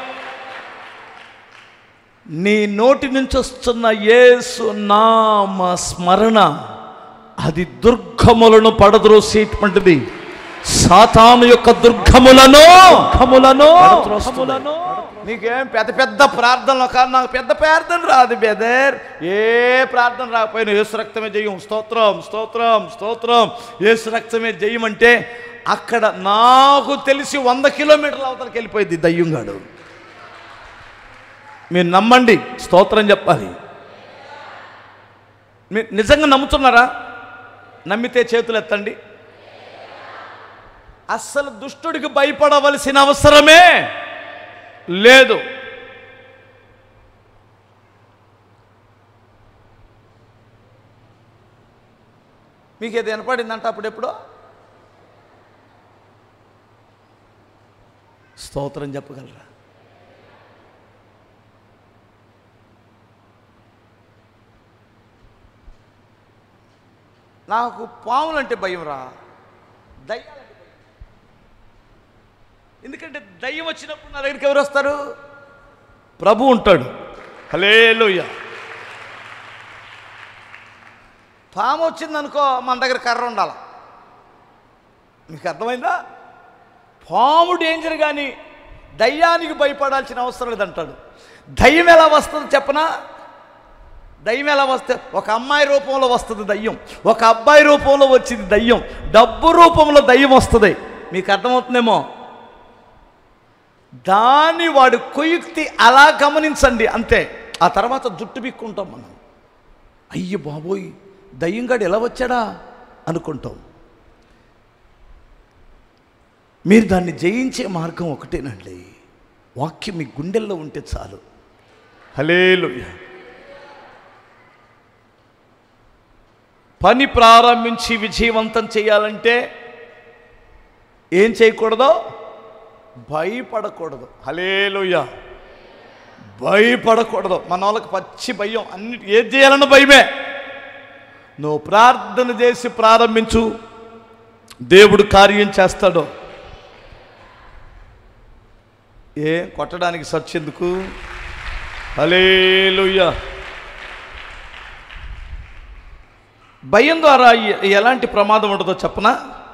నీ నోటి నుంచి వస్తున్న యేసు నామ స్మరణ అది దుర్గములను పడద్రోసేటువంటిది సాతాను యొక్క దుర్గములను దుర్గములను పడద్రోస్తున్నది. నీకేం పెద్ద పెద్ద ప్రార్థనలు కాదు నాకు పెద్ద ప్రార్థన రాదు బెదర్ ఏ ప్రార్థన రాకపోయినా యేసు రక్తమే జయం స్తోత్రం స్తోత్రం స్తోత్రం యేసు రక్తమే జయం అంటే అక్కడ నాకు తెలిసి వంద కిలోమీటర్ల అవతలకి వెళ్ళిపోయింది దయ్యంగాడు మీరు నమ్మండి స్తోత్రం చెప్పాలి మీరు నిజంగా నమ్ముతున్నారా నమ్మితే చేతులు ఎత్తండి అస్సలు దుష్టుడికి భయపడవలసిన అవసరమే లేదు మీకు ఏది వినపడిందంట అప్పుడెప్పుడో స్తోత్రం చెప్పగలరా నాకు పాములంటే భయం రా దయ్యాలంటే భయం ఎందుకంటే దయ్యం వచ్చినప్పుడు నా దగ్గరికి ఎవరు వస్తారు ప్రభు ఉంటాడు హలేలుయ్య పాము వచ్చిందనుకో మన దగ్గర కర్ర ఉండాలి మీకు అర్థమైందా పాము డేంజర్ కానీ దయ్యానికి భయపడాల్సిన అవసరం లేదంటాడు దయ్యం ఎలా వస్తుంది చెప్పనా దయ్యం ఎలా వస్తే ఒక అమ్మాయి రూపంలో వస్తుంది దయ్యం ఒక అబ్బాయి రూపంలో వచ్చింది దయ్యం డబ్బు రూపంలో దయ్యం వస్తుంది మీకు అర్థమవుతుందేమో దాన్ని వాడు కుయుక్తి అలా గమనించండి అంతే ఆ తర్వాత జుట్టు బిక్కుంటాం మనం అయ్య బాబోయ్ దయ్యంగాడు ఎలా వచ్చాడా అనుకుంటాం మీరు దాన్ని జయించే మార్గం ఒకటేనండి వాక్యం మీ గుండెల్లో ఉంటే చాలు హలేలుయ పని ప్రారంభించి విజయవంతం చేయాలంటే ఏం చేయకూడదో భయపడకూడదు హలేలుయ భయపడకూడదు మన వాళ్ళకి పచ్చి భయం అన్నిటి ఏది చేయాలన్న భయమే నువ్వు ప్రార్థన చేసి ప్రారంభించు దేవుడు కార్యం చేస్తాడు ఏ కొట్టడానికి సచ్చేందుకు హలేలుయ్య భయం ద్వారా ఎ- ఎలాంటి ప్రమాదం ఉంటుందో చెప్పనా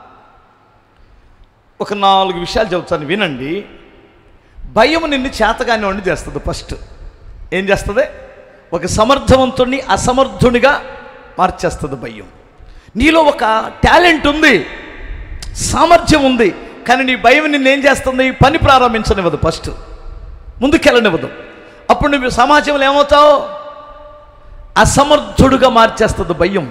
ఒక నాలుగు విషయాలు చెబుతాను వినండి భయం నిన్ను చేతగానే ఉండి చేస్తుంది ఫస్ట్ ఏం చేస్తుంది ఒక సమర్థవంతుడిని అసమర్థునిగా మార్చేస్తుంది భయం నీలో ఒక టాలెంట్ ఉంది సామర్థ్యం ఉంది కానీ నీ భయం నిన్ను ఏం చేస్తుంది పని ప్రారంభించనివ్వదు ఫస్ట్ ముందుకెళ్ళనివ్వదు అప్పుడు నువ్వు సమాజంలో ఏమవుతావు అసమర్థుడుగా మార్చేస్తుంది భయం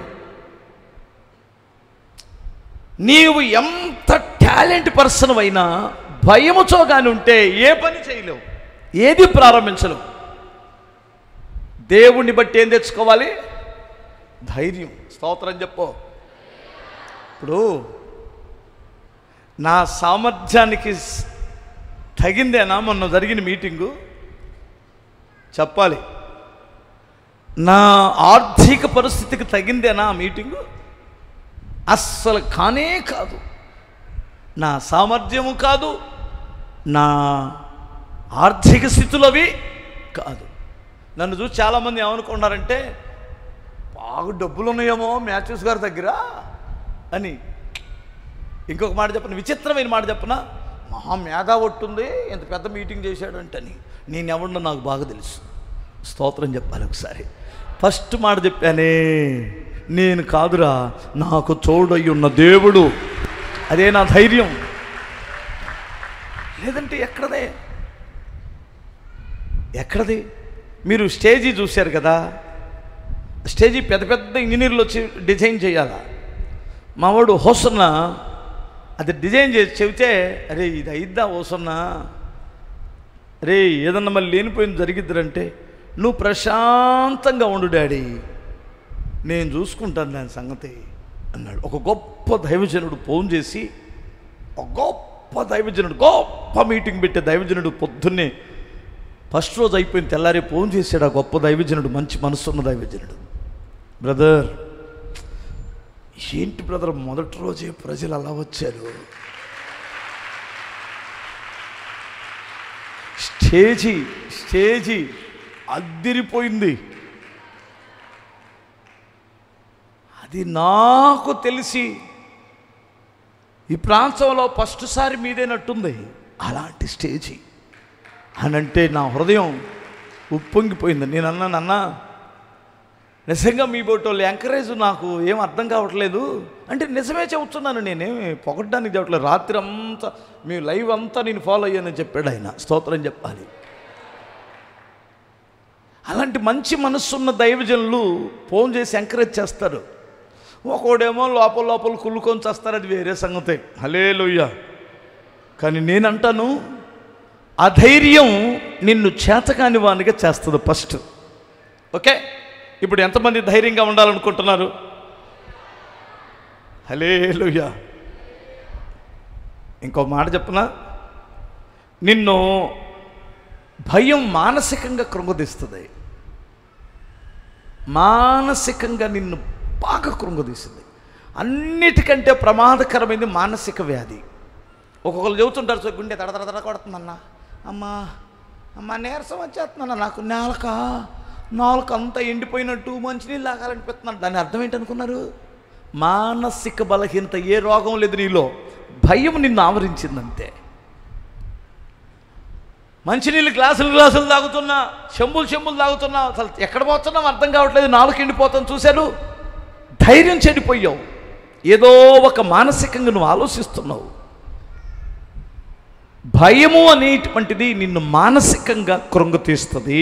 నీవు ఎంత టాలెంట్ పర్సన్ అయినా భయముతో కానీ ఉంటే ఏ పని చేయలేవు ఏది ప్రారంభించలేవు దేవుణ్ణి బట్టి ఏం తెచ్చుకోవాలి ధైర్యం స్తోత్రం చెప్పు ఇప్పుడు నా సామర్థ్యానికి స్- తగిందేనా మొన్న జరిగిన మీటింగు చెప్పాలి నా ఆర్థిక పరిస్థితికి తగిందేనా ఆ మీటింగు అస్సలు కానే కాదు నా సామర్థ్యము కాదు నా ఆర్థిక స్థితులు అవి కాదు నన్ను చూసి చాలామంది ఏమనుకున్నారంటే బాగా డబ్బులు ఉన్నాయేమో మ్యాథ్యూస్ గారి దగ్గర అని ఇంకొక మాట చెప్పను విచిత్రమైన మాట చెప్పనా మహా మేధా ఒట్టుంది ఇంత పెద్ద మీటింగ్ చేశాడంటని నేను ఎవడో నాకు బాగా తెలుసు స్తోత్రం చెప్పాలి ఒకసారి ఫస్ట్ మాట చెప్పానే నేను కాదురా నాకు తోడై ఉన్న దేవుడు అదే నా ధైర్యం లేదంటే ఎక్కడదే ఎక్కడది మీరు స్టేజీ చూశారు కదా స్టేజీ పెద్ద పెద్ద ఇంజనీర్లు వచ్చి డిజైన్ చేయాలా మావాడు హోసన్న అది డిజైన్ చేసి చెబితే అరే ఇది అయిద్దా హోసన్న రే ఏదన్నా మళ్ళీ లేనిపోయింది జరిగిద్దరంటే నువ్వు ప్రశాంతంగా ఉండు డాడీ నేను చూసుకుంటాను దాని సంగతి అన్నాడు ఒక గొప్ప దైవజనుడు ఫోన్ చేసి ఒక గొప్ప దైవజనుడు గొప్ప మీటింగ్ పెట్టే దైవజనుడు పొద్దున్నే ఫస్ట్ రోజు అయిపోయిన తెల్లారి ఫోన్ చేశాడు ఆ గొప్ప దైవజనుడు మంచి మనసున్న దైవజనుడు బ్రదర్ ఏంటి బ్రదర్ మొదటి రోజే ప్రజలు అలా వచ్చారు స్టేజీ స్టేజీ అద్దిరిపోయింది అది నాకు తెలిసి ఈ ప్రాంతంలో ఫస్ట్ సారి మీదేనట్టుంది అలాంటి స్టేజీ అని అంటే నా హృదయం ఉప్పొంగిపోయింది నేను అన్నాను అన్నా నిజంగా మీ బోటోళ్ళు ఎంకరేజ్ నాకు ఏం అర్థం కావట్లేదు అంటే నిజమే చెబుతున్నాను నేనేమి పొగడ్డానికి చెప్పట్లేదు రాత్రి అంతా మీ లైవ్ అంతా నేను ఫాలో అయ్యానని చెప్పాడు ఆయన స్తోత్రం చెప్పాలి అలాంటి మంచి మనస్సున్న దైవజనులు ఫోన్ చేసి ఎంకరేజ్ చేస్తారు ఒకడేమో లోపల లోపల కుళ్ళుకొని చేస్తారు అది వేరే సంగతి హలే కానీ నేనంటాను అధైర్యం నిన్ను చేతకాని వానిగా చేస్తుంది ఫస్ట్ ఓకే ఇప్పుడు ఎంతమంది ధైర్యంగా ఉండాలనుకుంటున్నారు హలే ఇంకో మాట చెప్పనా నిన్ను భయం మానసికంగా కృంగదీస్తుంది మానసికంగా నిన్ను బాగా కృంగదీస్తుంది అన్నిటికంటే ప్రమాదకరమైనది మానసిక వ్యాధి ఒక్కొక్కరు చెబుతుంటారు "సో గుండె తడ తడ తడ కొడుతుందన్న అమ్మా అమ్మ నీరసం వచ్చేస్తుందన్న నాకు నేలక నాలుక అంతా ఎండిపోయినట్టు మంచినీళ్ళు తాగాలనిపిస్తున్నాను దాని అర్థం ఏంటనుకున్నారు మానసిక బలహీనత ఏ రోగం లేదు నీలో భయం నిన్ను ఆవరించిందంతే మంచినీళ్ళు గ్లాసులు గ్లాసులు తాగుతున్నా చెంబులు చెంబులు తాగుతున్నా అసలు ఎక్కడ పోతున్నాం అర్థం కావట్లేదు నాలుగు ఎండిపోతాం చూశాను ధైర్యం చెడిపోయావు ఏదో ఒక మానసికంగా నువ్వు ఆలోచిస్తున్నావు భయము అనేటువంటిది నిన్ను మానసికంగా కృంగతీస్తుంది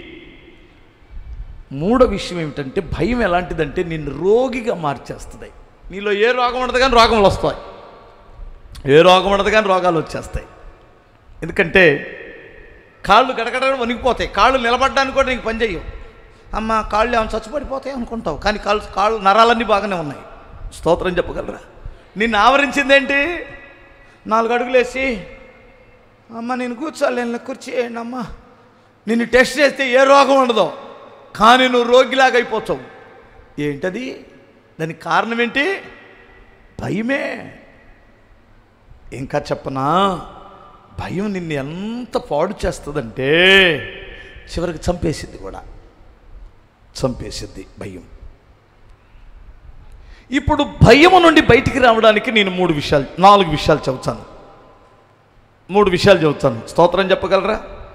మూడో విషయం ఏమిటంటే భయం ఎలాంటిదంటే నిన్ను రోగిగా మార్చేస్తుంది నీలో ఏ రోగం ఉండదు కానీ రోగములు వస్తాయి ఏ రోగం ఉండదు కానీ రోగాలు వచ్చేస్తాయి ఎందుకంటే కాళ్ళు గడగడ వణికిపోతాయి కాళ్ళు నిలబడడానికి కూడా నీకు పని చేయవు అమ్మ కాళ్ళు ఏమైనా చచ్చిపడిపోతాయి అనుకుంటావు కానీ కాళ్ళు కాళ్ళు నరాలన్నీ బాగానే ఉన్నాయి స్తోత్రం చెప్పగలరా నిన్ను ఆవరించిందేంటి నాలుగు అడుగులు వేసి అమ్మ నేను కూర్చోలేను కుర్చీ వేయండి అమ్మ నిన్ను టెస్ట్ చేస్తే ఏ రోగం ఉండదో కానీ నువ్వు రోగిలాగా అయిపోతావు ఏంటది దానికి కారణం ఏంటి భయమే ఇంకా చెప్పనా భయం నిన్ను ఎంత పాడు చేస్తుందంటే చివరికి చంపేసింది కూడా చంపేసింది భయం ఇప్పుడు భయము నుండి బయటికి రావడానికి నేను మూడు విషయాలు నాలుగు విషయాలు చెబుతాను మూడు విషయాలు చెబుతాను స్తోత్రం చెప్పగలరా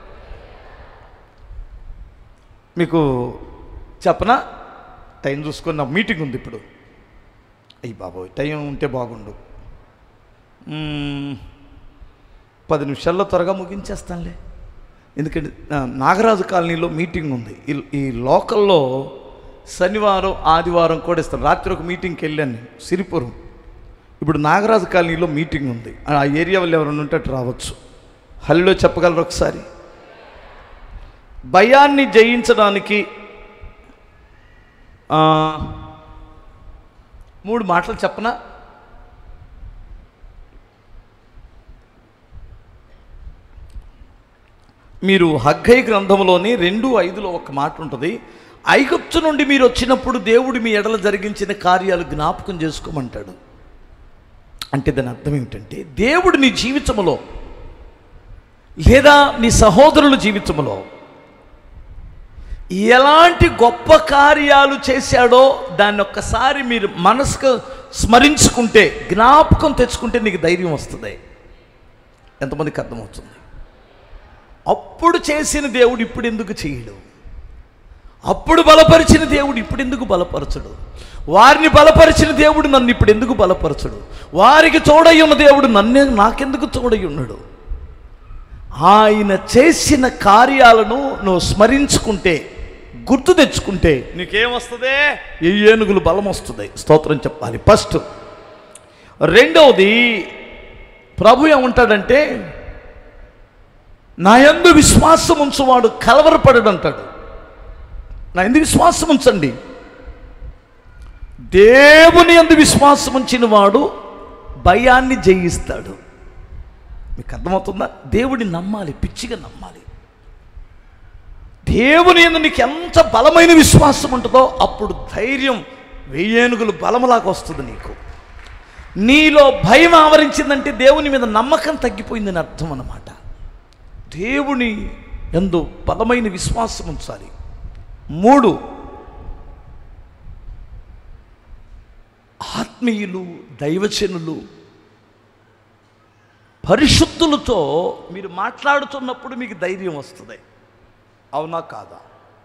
మీకు చెప్పనా టైం చూసుకున్న మీటింగ్ ఉంది ఇప్పుడు అయ్యి బాబోయ్ టైం ఉంటే బాగుండు మ్మ్, పది నిమిషాల్లో త్వరగా ముగించేస్తానులే ఎందుకంటే ఆ, నాగరాజు కాలనీలో మీటింగ్ ఉంది ఈ- ఈ లోకల్లో శనివారం ఆదివారం కూడా ఇస్తాను రాత్రి ఒక మీటింగ్కి వెళ్ళాను నేను, సిరిపురం ఇప్పుడు నాగరాజు కాలనీలో మీటింగ్ ఉంది ఆ ఏరియా వాళ్ళు ఎవరైనా ఉంటే అటు రావచ్చు హల్లిలో చెప్పగలరు ఒకసారి భయాన్ని జయించడానికి ఆ, మూడు మాటలు చెప్పనా మీరు హగ్గై గ్రంథంలోని రెండు ఐదులో ఒక మాట ఉంటుంది ఐగుప్తు నుండి మీరు వచ్చినప్పుడు దేవుడు మీ ఎడల జరిగించిన కార్యాలు జ్ఞాపకం చేసుకోమంటాడు అంటే దాని అర్థం ఏమిటంటే దేవుడు నీ జీవితంలో లేదా నీ సహోదరుల జీవితంలో ఎలాంటి గొప్ప కార్యాలు చేశాడో దాన్ని ఒక్కసారి మీరు మనసుకు స్మరించుకుంటే జ్ఞాపకం తెచ్చుకుంటే నీకు ధైర్యం వస్తుంది ఎంతమందికి అర్థమవుతుంది అప్పుడు చేసిన దేవుడు ఇప్పుడు ఎందుకు చేయడు అప్పుడు బలపరిచిన దేవుడు ఇప్పుడు ఎందుకు బలపరచడు వారిని బలపరిచిన దేవుడు నన్ను ఇప్పుడు ఎందుకు బలపరచడు వారికి తోడై ఉన్న దేవుడు నన్నే నాకెందుకు తోడై ఉన్నాడు ఆయన చేసిన కార్యాలను నువ్వు స్మరించుకుంటే గుర్తు తెచ్చుకుంటే నీకేమొస్తుంది ఏ ఏనుగులు బలం వస్తుంది స్తోత్రం చెప్పాలి ఫస్ట్ రెండవది ప్రభు ఏమంటాడంటే నా యందు విశ్వాసం ఉంచువాడు కలవరపడడు అంటాడు నా ఎందు విశ్వాసం ఉంచండి దేవుని యందు విశ్వాసం ఉంచిన వాడు భయాన్ని జయిస్తాడు మీకు అర్థమవుతుందా దేవుడిని నమ్మాలి పిచ్చిగా నమ్మాలి దేవుని యందు నీకు ఎంత బలమైన విశ్వాసం ఉంటుందో అప్పుడు ధైర్యం వెయ్యేనుగులు బలములాగా వస్తుంది నీకు నీలో భయం ఆవరించిందంటే దేవుని మీద నమ్మకం తగ్గిపోయిందని అర్థం అన్నమాట దేవుని ఎందు బలమైన విశ్వాసం ఉంచాలి మూడు ఆత్మీయులు దైవచనులు పరిశుద్ధులతో మీరు మాట్లాడుతున్నప్పుడు మీకు ధైర్యం వస్తుంది అవునా కాదా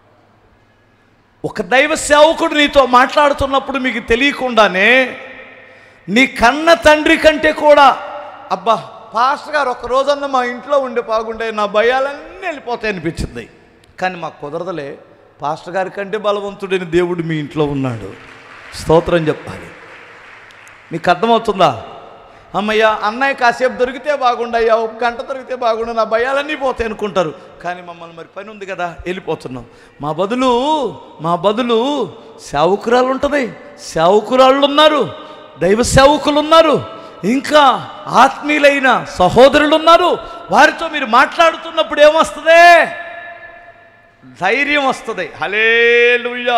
ఒక దైవ సేవకుడు నీతో మాట్లాడుతున్నప్పుడు మీకు తెలియకుండానే నీ కన్న తండ్రి కంటే కూడా అబ్బా పాస్టర్ గారు ఒక రోజన్నా మా ఇంట్లో ఉండి బాగుండే నా భయాలన్నీ వెళ్ళిపోతాయి అనిపించింది కానీ మాకు కుదరదలే పాస్టర్ గారి కంటే బలవంతుడైన దేవుడు మీ ఇంట్లో ఉన్నాడు స్తోత్రం చెప్పాలి మీకు అర్థమవుతుందా అమ్మయ్య అన్నయ్య కాసేపు దొరికితే బాగుండయ్యా ఒక గంట దొరికితే బాగుండు నా భయాలన్నీ పోతాయి అనుకుంటారు కానీ మమ్మల్ని మరి పని ఉంది కదా వెళ్ళిపోతున్నాం మా బదులు మా బదులు సేవకురాలు ఉంటుంది సేవకురాళ్ళు ఉన్నారు దైవ సేవకులు ఉన్నారు ఇంకా ఆత్మీయులైన సహోదరులు ఉన్నారు వారితో మీరు మాట్లాడుతున్నప్పుడు ఏమొస్తుంది ధైర్యం వస్తుంది హలేలుయ్యా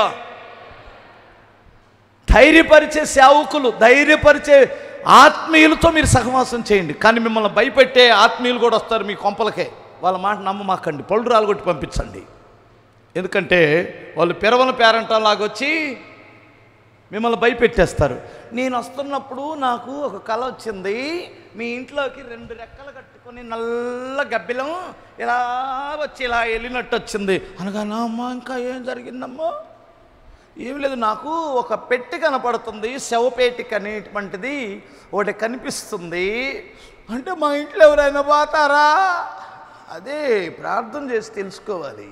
ధైర్యపరిచే సేవకులు ధైర్యపరిచే ఆత్మీయులతో మీరు సహవాసం చేయండి కానీ మిమ్మల్ని భయపెట్టే ఆత్మీయులు కూడా వస్తారు మీ కొంపలకే వాళ్ళ మాట నమ్మమాకండి పళ్ళు రాలగొట్టి పంపించండి ఎందుకంటే వాళ్ళు పిరవల పేరంటలాగొచ్చి మిమ్మల్ని భయపెట్టేస్తారు నేను వస్తున్నప్పుడు నాకు ఒక కళ వచ్చింది మీ ఇంట్లోకి రెండు రెక్కలు కట్టుకొని నల్ల గబ్బిలం ఇలా వచ్చి ఇలా వెళ్ళినట్టు వచ్చింది అనగా నా అమ్మ ఇంకా ఏం జరిగిందమ్మా ఏం లేదు నాకు ఒక పెట్టి కనపడుతుంది శవపేటిక అనేటువంటిది ఒకటి కనిపిస్తుంది అంటే మా ఇంట్లో ఎవరైనా పోతారా అదే ప్రార్థన చేసి తెలుసుకోవాలి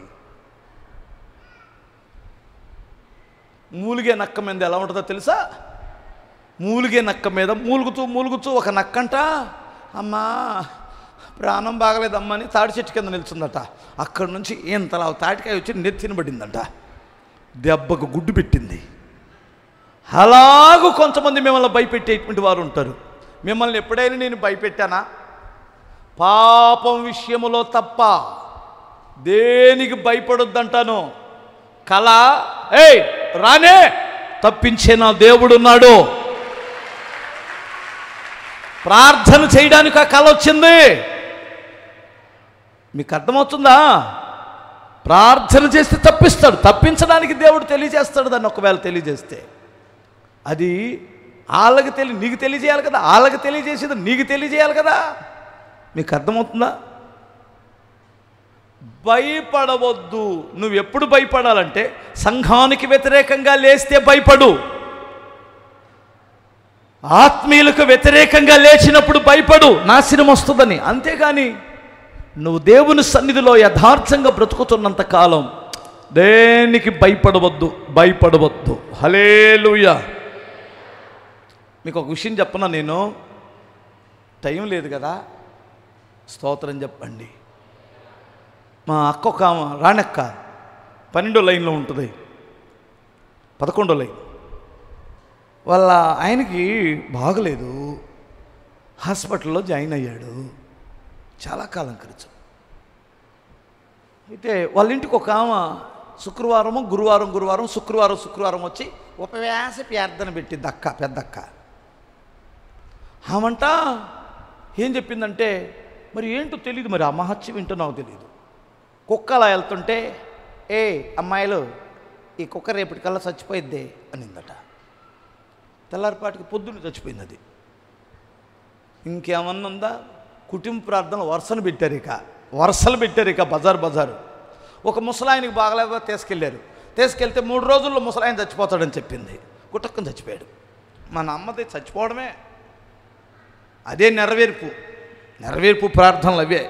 మూలిగే నక్క మీద ఎలా ఉంటుందో తెలుసా మూలిగే నక్క మీద మూలుగుతూ మూలుగుతూ ఒక నక్కంట అమ్మా ప్రాణం బాగలేదమ్మా అని తాడి చెట్టు కింద నిల్చుందట అక్కడి నుంచి ఇంతలా తాటికాయ వచ్చి నెత్తిన పడిందంట దెబ్బకు గుడ్డు పెట్టింది అలాగూ కొంతమంది మిమ్మల్ని భయపెట్టేటువంటి వారు ఉంటారు మిమ్మల్ని ఎప్పుడైనా నేను భయపెట్టానా పాపం విషయములో తప్ప దేనికి భయపడొద్దంటాను కళ ఏయ్ రానే తప్పించే నా దేవుడున్నాడు ప్రార్థన చేయడానికి ఆ కళ వచ్చింది మీకు అర్థమవుతుందా ప్రార్థన చేస్తే తప్పిస్తాడు తప్పించడానికి దేవుడు తెలియజేస్తాడు దాన్ని ఒకవేళ తెలియజేస్తే అది వాళ్ళకి తెలియ నీకు తెలియజేయాలి కదా వాళ్ళకి తెలియజేసేది నీకు తెలియజేయాలి కదా మీకు అర్థమవుతుందా భయపడవద్దు నువ్వు ఎప్పుడు భయపడాలంటే సంఘానికి వ్యతిరేకంగా లేస్తే భయపడు ఆత్మీయులకు వ్యతిరేకంగా లేచినప్పుడు భయపడు నాశనం వస్తుందని అంతేగాని నువ్వు దేవుని సన్నిధిలో యథార్థంగా బ్రతుకుతున్నంత కాలం దేనికి భయపడవద్దు భయపడవద్దు హలేలుయ మీకు ఒక విషయం చెప్పనా నేను టైం లేదు కదా స్తోత్రం చెప్పండి మా అక్క ఒక ఆమె రాణక్క పన్నెండో లైన్లో ఉంటుంది పదకొండో లైన్ వాళ్ళ ఆయనకి బాగలేదు హాస్పిటల్లో జాయిన్ అయ్యాడు చాలా కాలం క్రితం అయితే వాళ్ళ ఇంటికి ఒక ఆమె శుక్రవారము గురువారం గురువారం శుక్రవారం శుక్రవారం వచ్చి ఉపవ్యాస ప్రార్థన పెట్టింది అక్క పెద్దక్క ఆమంట ఏం చెప్పిందంటే మరి ఏంటో తెలియదు మరి ఆ మహత్యం ఏంటో నాకు తెలియదు కుక్క అలా వెళ్తుంటే ఏ అమ్మాయిలు ఈ కుక్క రేపటికల్లా చచ్చిపోయిద్దే అనిందట తెల్లారిపాటికి పొద్దున్న చచ్చిపోయింది అది ఇంకేమన్నా ఉందా కుటుంబ ప్రార్థన వరుసను పెట్టారు ఇక వరుసలు పెట్టారు ఇక బజార్ బజారు ఒక ముసలాయనకి బాగలేక తీసుకెళ్ళారు తీసుకెళ్తే మూడు రోజుల్లో ముసలాయన చచ్చిపోతాడని చెప్పింది కుటక్కని చచ్చిపోయాడు మన అమ్మది చచ్చిపోవడమే అదే నెరవేర్పు నెరవేర్పు ప్రార్థనలు అవే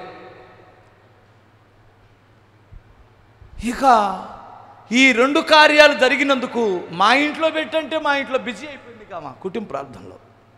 ఇక ఈ రెండు కార్యాలు జరిగినందుకు మా ఇంట్లో పెట్టంటే మా ఇంట్లో బిజీ అయిపోయింది ఇక మా కుటుంబ ప్రార్థనలో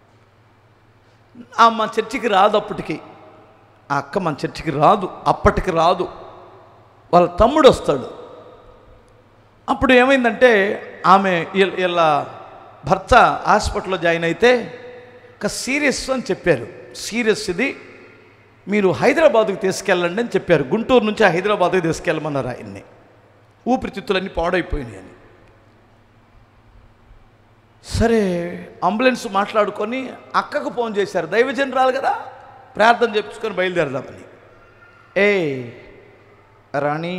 ఆ మా చర్చికి రాదు అప్పటికి ఆ అక్క మన చర్చికి రాదు అప్పటికి రాదు వాళ్ళ తమ్ముడు వస్తాడు అప్పుడు ఏమైందంటే ఆమె వీళ్ళ- వీళ్ళ భర్త హాస్పిటల్లో జాయిన్ అయితే ఒక సీరియస్ అని చెప్పారు సీరియస్ ఇది మీరు హైదరాబాద్కి తీసుకెళ్ళండి అని చెప్పారు గుంటూరు నుంచి హైదరాబాద్కి తీసుకెళ్ళమన్నారు ఆయన్ని ఊపిరితిత్తులన్నీ పాడైపోయినాయి అని సరే అంబులెన్స్ మాట్లాడుకొని అక్కకు ఫోన్ చేశారు దైవజనరాలు కదా ప్రార్థన చెప్పుకొని బయలుదేరదామని ఏ రాణి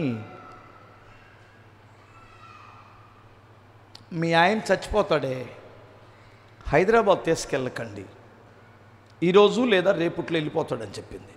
మీ ఆయన చచ్చిపోతాడే హైదరాబాద్ తీసుకెళ్ళకండి ఈరోజు లేదా రేపుట్లో వెళ్ళిపోతాడని చెప్పింది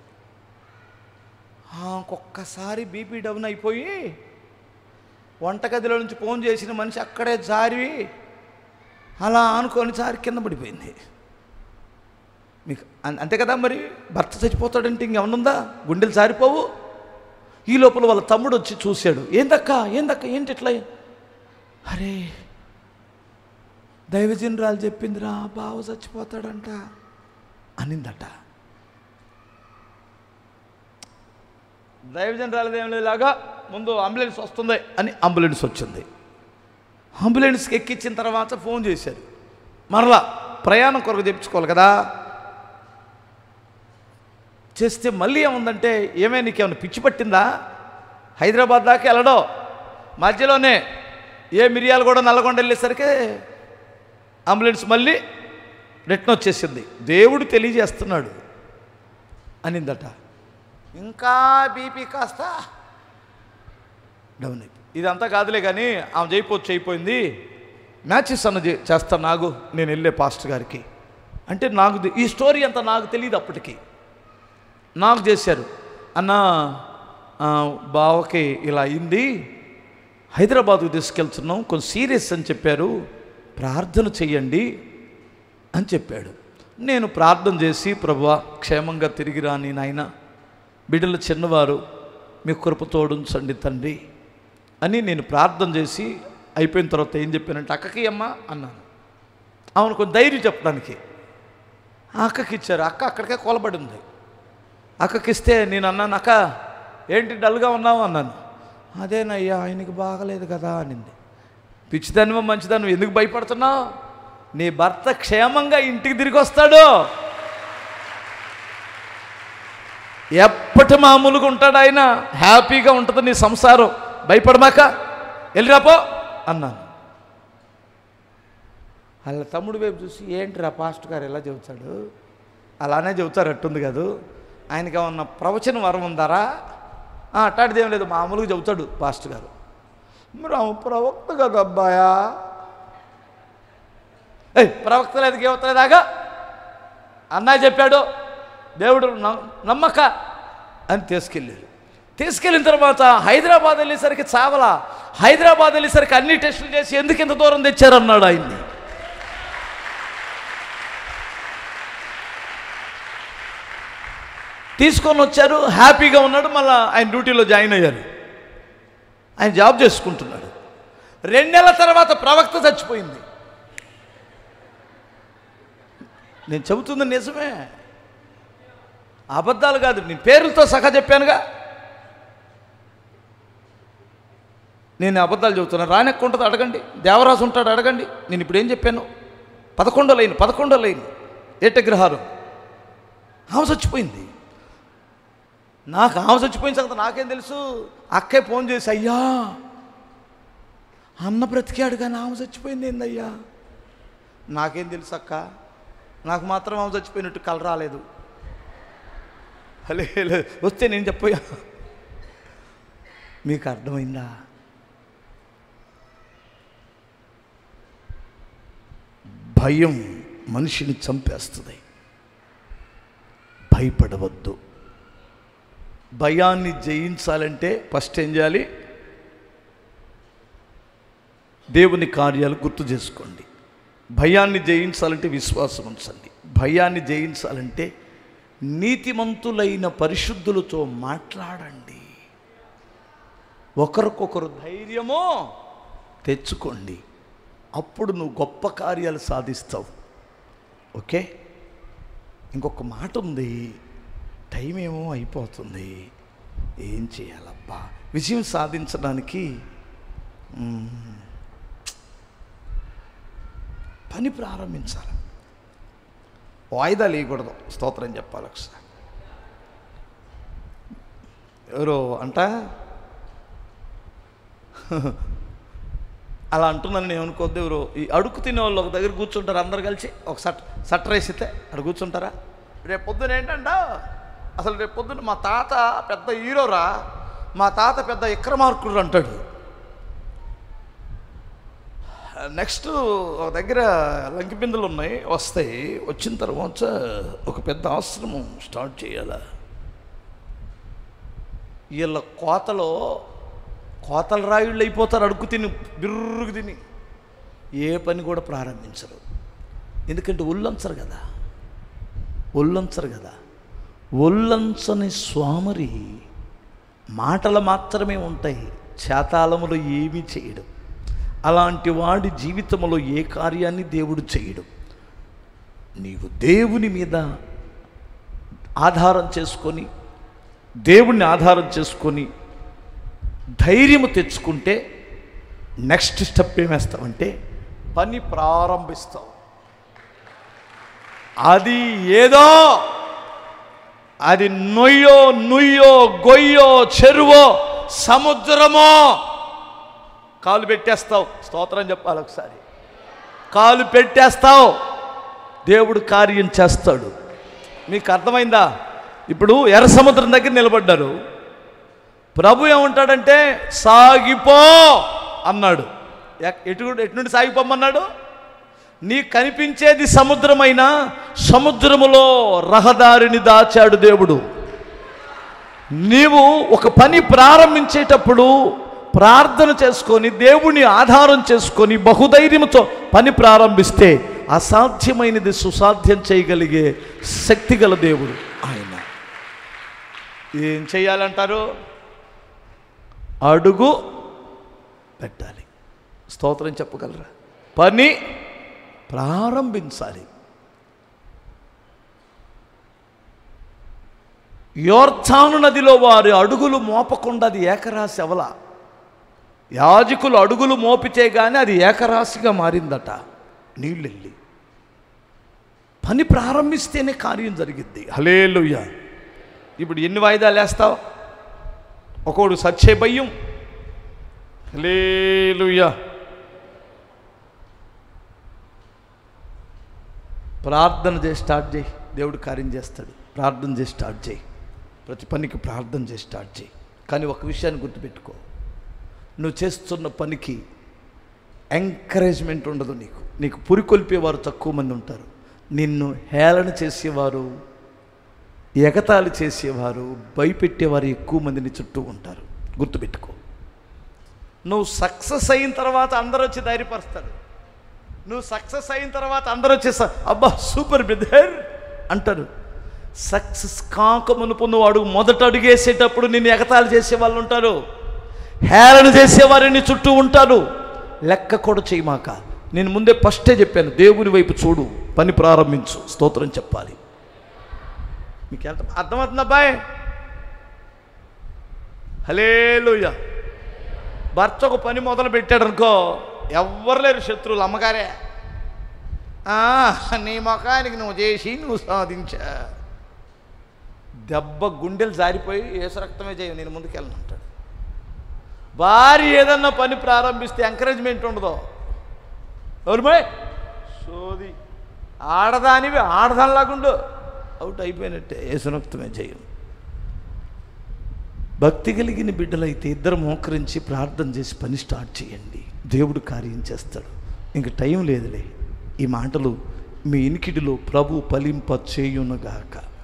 ఒక్కసారి బీపీ డౌన్ అయిపోయి వంటగదిలో నుంచి ఫోన్ చేసిన మనిషి అక్కడే జారి అలా అనుకొని జారి కింద పడిపోయింది మీకు అన్- అంతే కదా మరి భర్త చచ్చిపోతాడంటే ఇంకేమన్నుందా గుండెలు జారిపోవు ఈ లోపల వాళ్ళ తమ్ముడు వచ్చి చూశాడు ఏందక్క ఏందక్క ఏంటి ఇట్లా అరే దైవజనరాలు చెప్పిందిరా బావ చచ్చిపోతాడంట అనిందట దైవజనరాలు ఏం లేలాగా ముందు అంబులెన్స్ వస్తుంది అని అంబులెన్స్ వచ్చింది అంబులెన్స్కి ఎక్కించిన తర్వాత ఫోన్ చేశారు మరలా ప్రయాణం కొరకు తెప్పించుకోవాలి కదా చేస్తే మళ్ళీ ఏముందంటే ఏమే నీకేమైనా పిచ్చి పట్టిందా హైదరాబాద్ దాకా వెళ్ళడం మధ్యలోనే ఏ మిరియాలు కూడా నల్లగొండ వెళ్ళేసరికి అంబులెన్స్ మళ్ళీ రిటర్న్ వచ్చేసింది దేవుడు తెలియజేస్తున్నాడు అనిందట ఇంకా బీపీ కాస్త డౌన్ అయిపోయింది ఇదంతా కాదులే కానీ ఆమె చేయిపోవచ్చు అయిపోయింది మ్యాచెస్ అన్న చే- చేస్తా నాగు నేను వెళ్ళే పాస్టర్ గారికి అంటే నాకు తె- ఈ స్టోరీ అంతా నాకు తెలియదు అప్పటికి నాకు చేశారు అన్న ఆ, బావకి ఇలా అయింది హైదరాబాద్కు తీసుకెళ్తున్నాం కొంచెం సీరియస్ అని చెప్పారు ప్రార్థన చెయ్యండి అని చెప్పాడు నేను ప్రార్థన చేసి ప్రభువా క్షేమంగా తిరిగి రాని నాయన బిడ్డలు చిన్నవారు మీ కృప తోడుంచండి తండ్రి అని నేను ప్రార్థన చేసి అయిపోయిన తర్వాత ఏం చెప్పానంటే అక్కకి అమ్మ అన్నాను ఆమెను కొంచెం ధైర్యం చెప్పడానికి ఆ అక్కకి ఇచ్చారు అక్క అక్కడికే కోలబడి ఉంది అక్కకి ఇస్తే నేను అన్నాను అక్క ఏంటి డల్గా ఉన్నావు అన్నాను అదేనయ్యా ఆయనకి బాగలేదు కదా అనింది పిచ్చిదానివో మంచిదానివో ఎందుకు భయపడుతున్నావు నీ భర్త క్షేమంగా ఇంటికి తిరిగి వస్తాడు ఎప్పటి మామూలుగా ఉంటాడు ఆయన హ్యాపీగా ఉంటుంది నీ సంసారం భయపడమాక వెళ్ళిరాపో అన్నాను వాళ్ళ తమ్ముడు వైపు చూసి ఏంటిరా పాస్టర్ గారు ఎలా చెబుతాడు అలానే చెబుతారు అట్టుంది కాదు ఆయనకి ఏమన్నా ప్రవచన వరం ఉందారా "ఆ, అట్టాడిది ఏం లేదు మామూలుగా చెబుతాడు పాస్టర్ గారు మరి ఆమె ప్రవక్త కదా అబ్బాయా ఏయ్ ప్రవక్త లేదు గేవతలేదాగా అన్నయ్య చెప్పాడు దేవుడు న- నమ్మక అని తీసుకెళ్ళారు తీసుకెళ్ళిన తర్వాత హైదరాబాద్ వెళ్ళేసరికి చావలా హైదరాబాద్ వెళ్ళేసరికి అన్ని టెస్టులు చేసి ఎందుకు ఇంత దూరం తెచ్చారన్నాడు ఆయన్ని తీసుకొని వచ్చారు హ్యాపీగా ఉన్నాడు మళ్ళీ ఆయన డ్యూటీలో జాయిన్ అయ్యారు ఆయన జాబ్ చేసుకుంటున్నాడు రెండు నెలల తర్వాత ప్రవక్త చచ్చిపోయింది నేను చెబుతుంది నిజమే అబద్ధాలు కాదు నేను పేర్లతో సహా చెప్పానుగా నేను అబద్ధాలు చెబుతున్నాను రానెక్క ఉంటుంది అడగండి దేవరాజు ఉంటాడు అడగండి నేను ఇప్పుడు ఏం చెప్పాను పదకొండో లైన్ పదకొండో లైన్ ఏటగ్రహారం ఆమె చచ్చిపోయింది నాకు ఆమె చచ్చిపోయిన సంగతి నాకేం తెలుసు అక్కే ఫోన్ చేసి అయ్యా అన్న బ్రతికాడు కానీ ఆమె చచ్చిపోయింది ఏందయ్యా నాకేం తెలుసు అక్క నాకు మాత్రం ఆమె చచ్చిపోయినట్టు కల రాలేదు హలే హలే. వస్తే నేను చెప్పయ్యా మీకు అర్థమైందా భయం మనిషిని చంపేస్తుంది భయపడవద్దు భయాన్ని జయించాలంటే ఫస్ట్ ఏం చేయాలి దేవుని కార్యాలు గుర్తు చేసుకోండి భయాన్ని జయించాలంటే విశ్వాసం ఉంచండి భయాన్ని జయించాలంటే నీతిమంతులైన పరిశుద్ధులతో మాట్లాడండి ఒకరికొకరు ధైర్యమో తెచ్చుకోండి అప్పుడు నువ్వు గొప్ప కార్యాలు సాధిస్తావు ఓకే ఇంకొక మాట ఉంది టైం ఏమో అయిపోతుంది ఏం చేయాలబ్బా విజయం సాధించడానికి మ్మ్, పని ప్రారంభించాలి వాయిదా లేకూడదు స్తోత్రం చెప్పాలి ఒకసారి ఎవరో అంట అలా అంటున్నాను నేను అనుకోద్దు ఎవరు ఈ అడుగు తినే వాళ్ళు ఒక దగ్గర కూర్చుంటారు అందరు కలిసి ఒక సట్ సట్టర్ వేసితే అక్కడ కూర్చుంటారా రేపు పొద్దున ఏంటంట అసలు రేపు పొద్దున మా తాత పెద్ద హీరోరా మా తాత పెద్ద విక్రమార్కుడు అంటాడు నెక్స్ట్ ఒక దగ్గర లంకి బిందులు ఉన్నాయి వస్తాయి వచ్చిన తర్వాత ఒక పెద్ద ఆశ్రమం స్టార్ట్ చేయాలా వీళ్ళ కోతలో కోతల రాయుళ్ళు అయిపోతారు అడుగు తిని బిర్రుగు తిని ఏ పని కూడా ప్రారంభించరు ఎందుకంటే ఒళ్ళంచరు కదా ఒళ్ళంచరు కదా ఒళ్ళంచని స్వామరి మాటలు మాత్రమే ఉంటాయి చేతాళములు ఏమీ చేయడు అలాంటి వాడి జీవితంలో ఏ కార్యాన్ని దేవుడు చేయడు నీవు దేవుని మీద ఆధారం చేసుకొని దేవుణ్ణి ఆధారం చేసుకొని ధైర్యము తెచ్చుకుంటే నెక్స్ట్ స్టెప్ ఏమేస్తావంటే పని ప్రారంభిస్తావు అది ఏదో అది నొయ్యో నుయ్యో గొయ్యో చెరువో సముద్రమో కాలు పెట్టేస్తావు స్తోత్రం చెప్పాలి ఒకసారి కాలు పెట్టేస్తావు దేవుడు కార్యం చేస్తాడు మీకు అర్థమైందా ఇప్పుడు ఎర్ర సముద్రం దగ్గర నిలబడ్డారు ప్రభు ఏమంటాడంటే సాగిపో అన్నాడు ఎక్- ఎటు ఎటు నుండి సాగిపోమన్నాడు నీ కనిపించేది సముద్రమైన సముద్రములో రహదారిని దాచాడు దేవుడు నీవు ఒక పని ప్రారంభించేటప్పుడు ప్రార్థన చేసుకొని దేవుని ఆధారం చేసుకొని బహుధైర్యంతో పని ప్రారంభిస్తే అసాధ్యమైనది సుసాధ్యం చేయగలిగే శక్తి గల దేవుడు ఆయన ఏం చేయాలంటారు అడుగు పెట్టాలి స్తోత్రం చెప్పగలరా పని ప్రారంభించాలి యోర్చాను నదిలో వారి అడుగులు మోపకుండా అది ఏకరాశి అవల యాజకులు అడుగులు మోపితే కానీ అది ఏకరాశిగా మారిందట నీళ్ళెళ్ళి పని ప్రారంభిస్తేనే కార్యం జరిగిద్ది హలేలుయ్య ఇప్పుడు ఎన్ని వాయిదాలు వేస్తావు ఒకడు సచ్చే భయం హలేలుయ్య ప్రార్థన చేసి స్టార్ట్ చేయి దేవుడు కార్యం చేస్తాడు ప్రార్థన చేసి స్టార్ట్ చేయి ప్రతి పనికి ప్రార్థన చేసి స్టార్ట్ చేయి కానీ ఒక విషయాన్ని గుర్తుపెట్టుకో నువ్వు చేస్తున్న పనికి ఎంకరేజ్మెంట్ ఉండదు నీకు నీకు పురికొల్పేవారు తక్కువ మంది ఉంటారు నిన్ను హేళన చేసేవారు ఎగతాళి చేసేవారు భయపెట్టేవారు ఎక్కువ మంది నీ చుట్టూ ఉంటారు గుర్తుపెట్టుకో నువ్వు సక్సెస్ అయిన తర్వాత అందరూ వచ్చి ధైర్యపరుస్తారు నువ్వు సక్సెస్ అయిన తర్వాత అందరూ వచ్చేసా అబ్బా సూపర్ బ్రదర్ అంటారు సక్సెస్ కాక మునుపు నువ్వు అడుగు మొదట అడుగేసేటప్పుడు నిన్ను ఎగతాళి చేసే వాళ్ళు ఉంటారు హేళన చేసేవారు నీ చుట్టూ ఉంటారు లెక్క కూడా చేయమాక నేను ముందే ఫస్టే చెప్పాను దేవుని వైపు చూడు పని ప్రారంభించు స్తోత్రం చెప్పాలి మీకు ఎంత అర్థమవుతుంది అబ్బాయి హలేలుయ్య భర్త ఒక పని మొదలు పెట్టాడు అనుకో ఎవ్వరు లేరు శత్రువులు అమ్మగారే "ఆ, నీ ముఖానికి నువ్వు చేసి నువ్వు సాధించా దెబ్బ గుండెలు జారిపోయి ఏసు రక్తమే చేయ నేను ముందుకెళ్ళను అంటాడు భార్య ఏదన్నా పని ప్రారంభిస్తే ఎంకరేజ్మెంట్ ఉండదు ఎవరిమై సోది ఆడదానివి ఆడదానిలాగుండు అవుట్ అయిపోయినట్టే ఏసునక్తమే చేయం భక్తి కలిగిన బిడ్డలైతే ఇద్దరు మోకరించి ప్రార్థన చేసి పని స్టార్ట్ చేయండి దేవుడు కార్యం చేస్తాడు ఇంక టైం లేదులే ఈ మాటలు మీ ఇనికిడిలో ప్రభు ఫలింప చేయునుగాక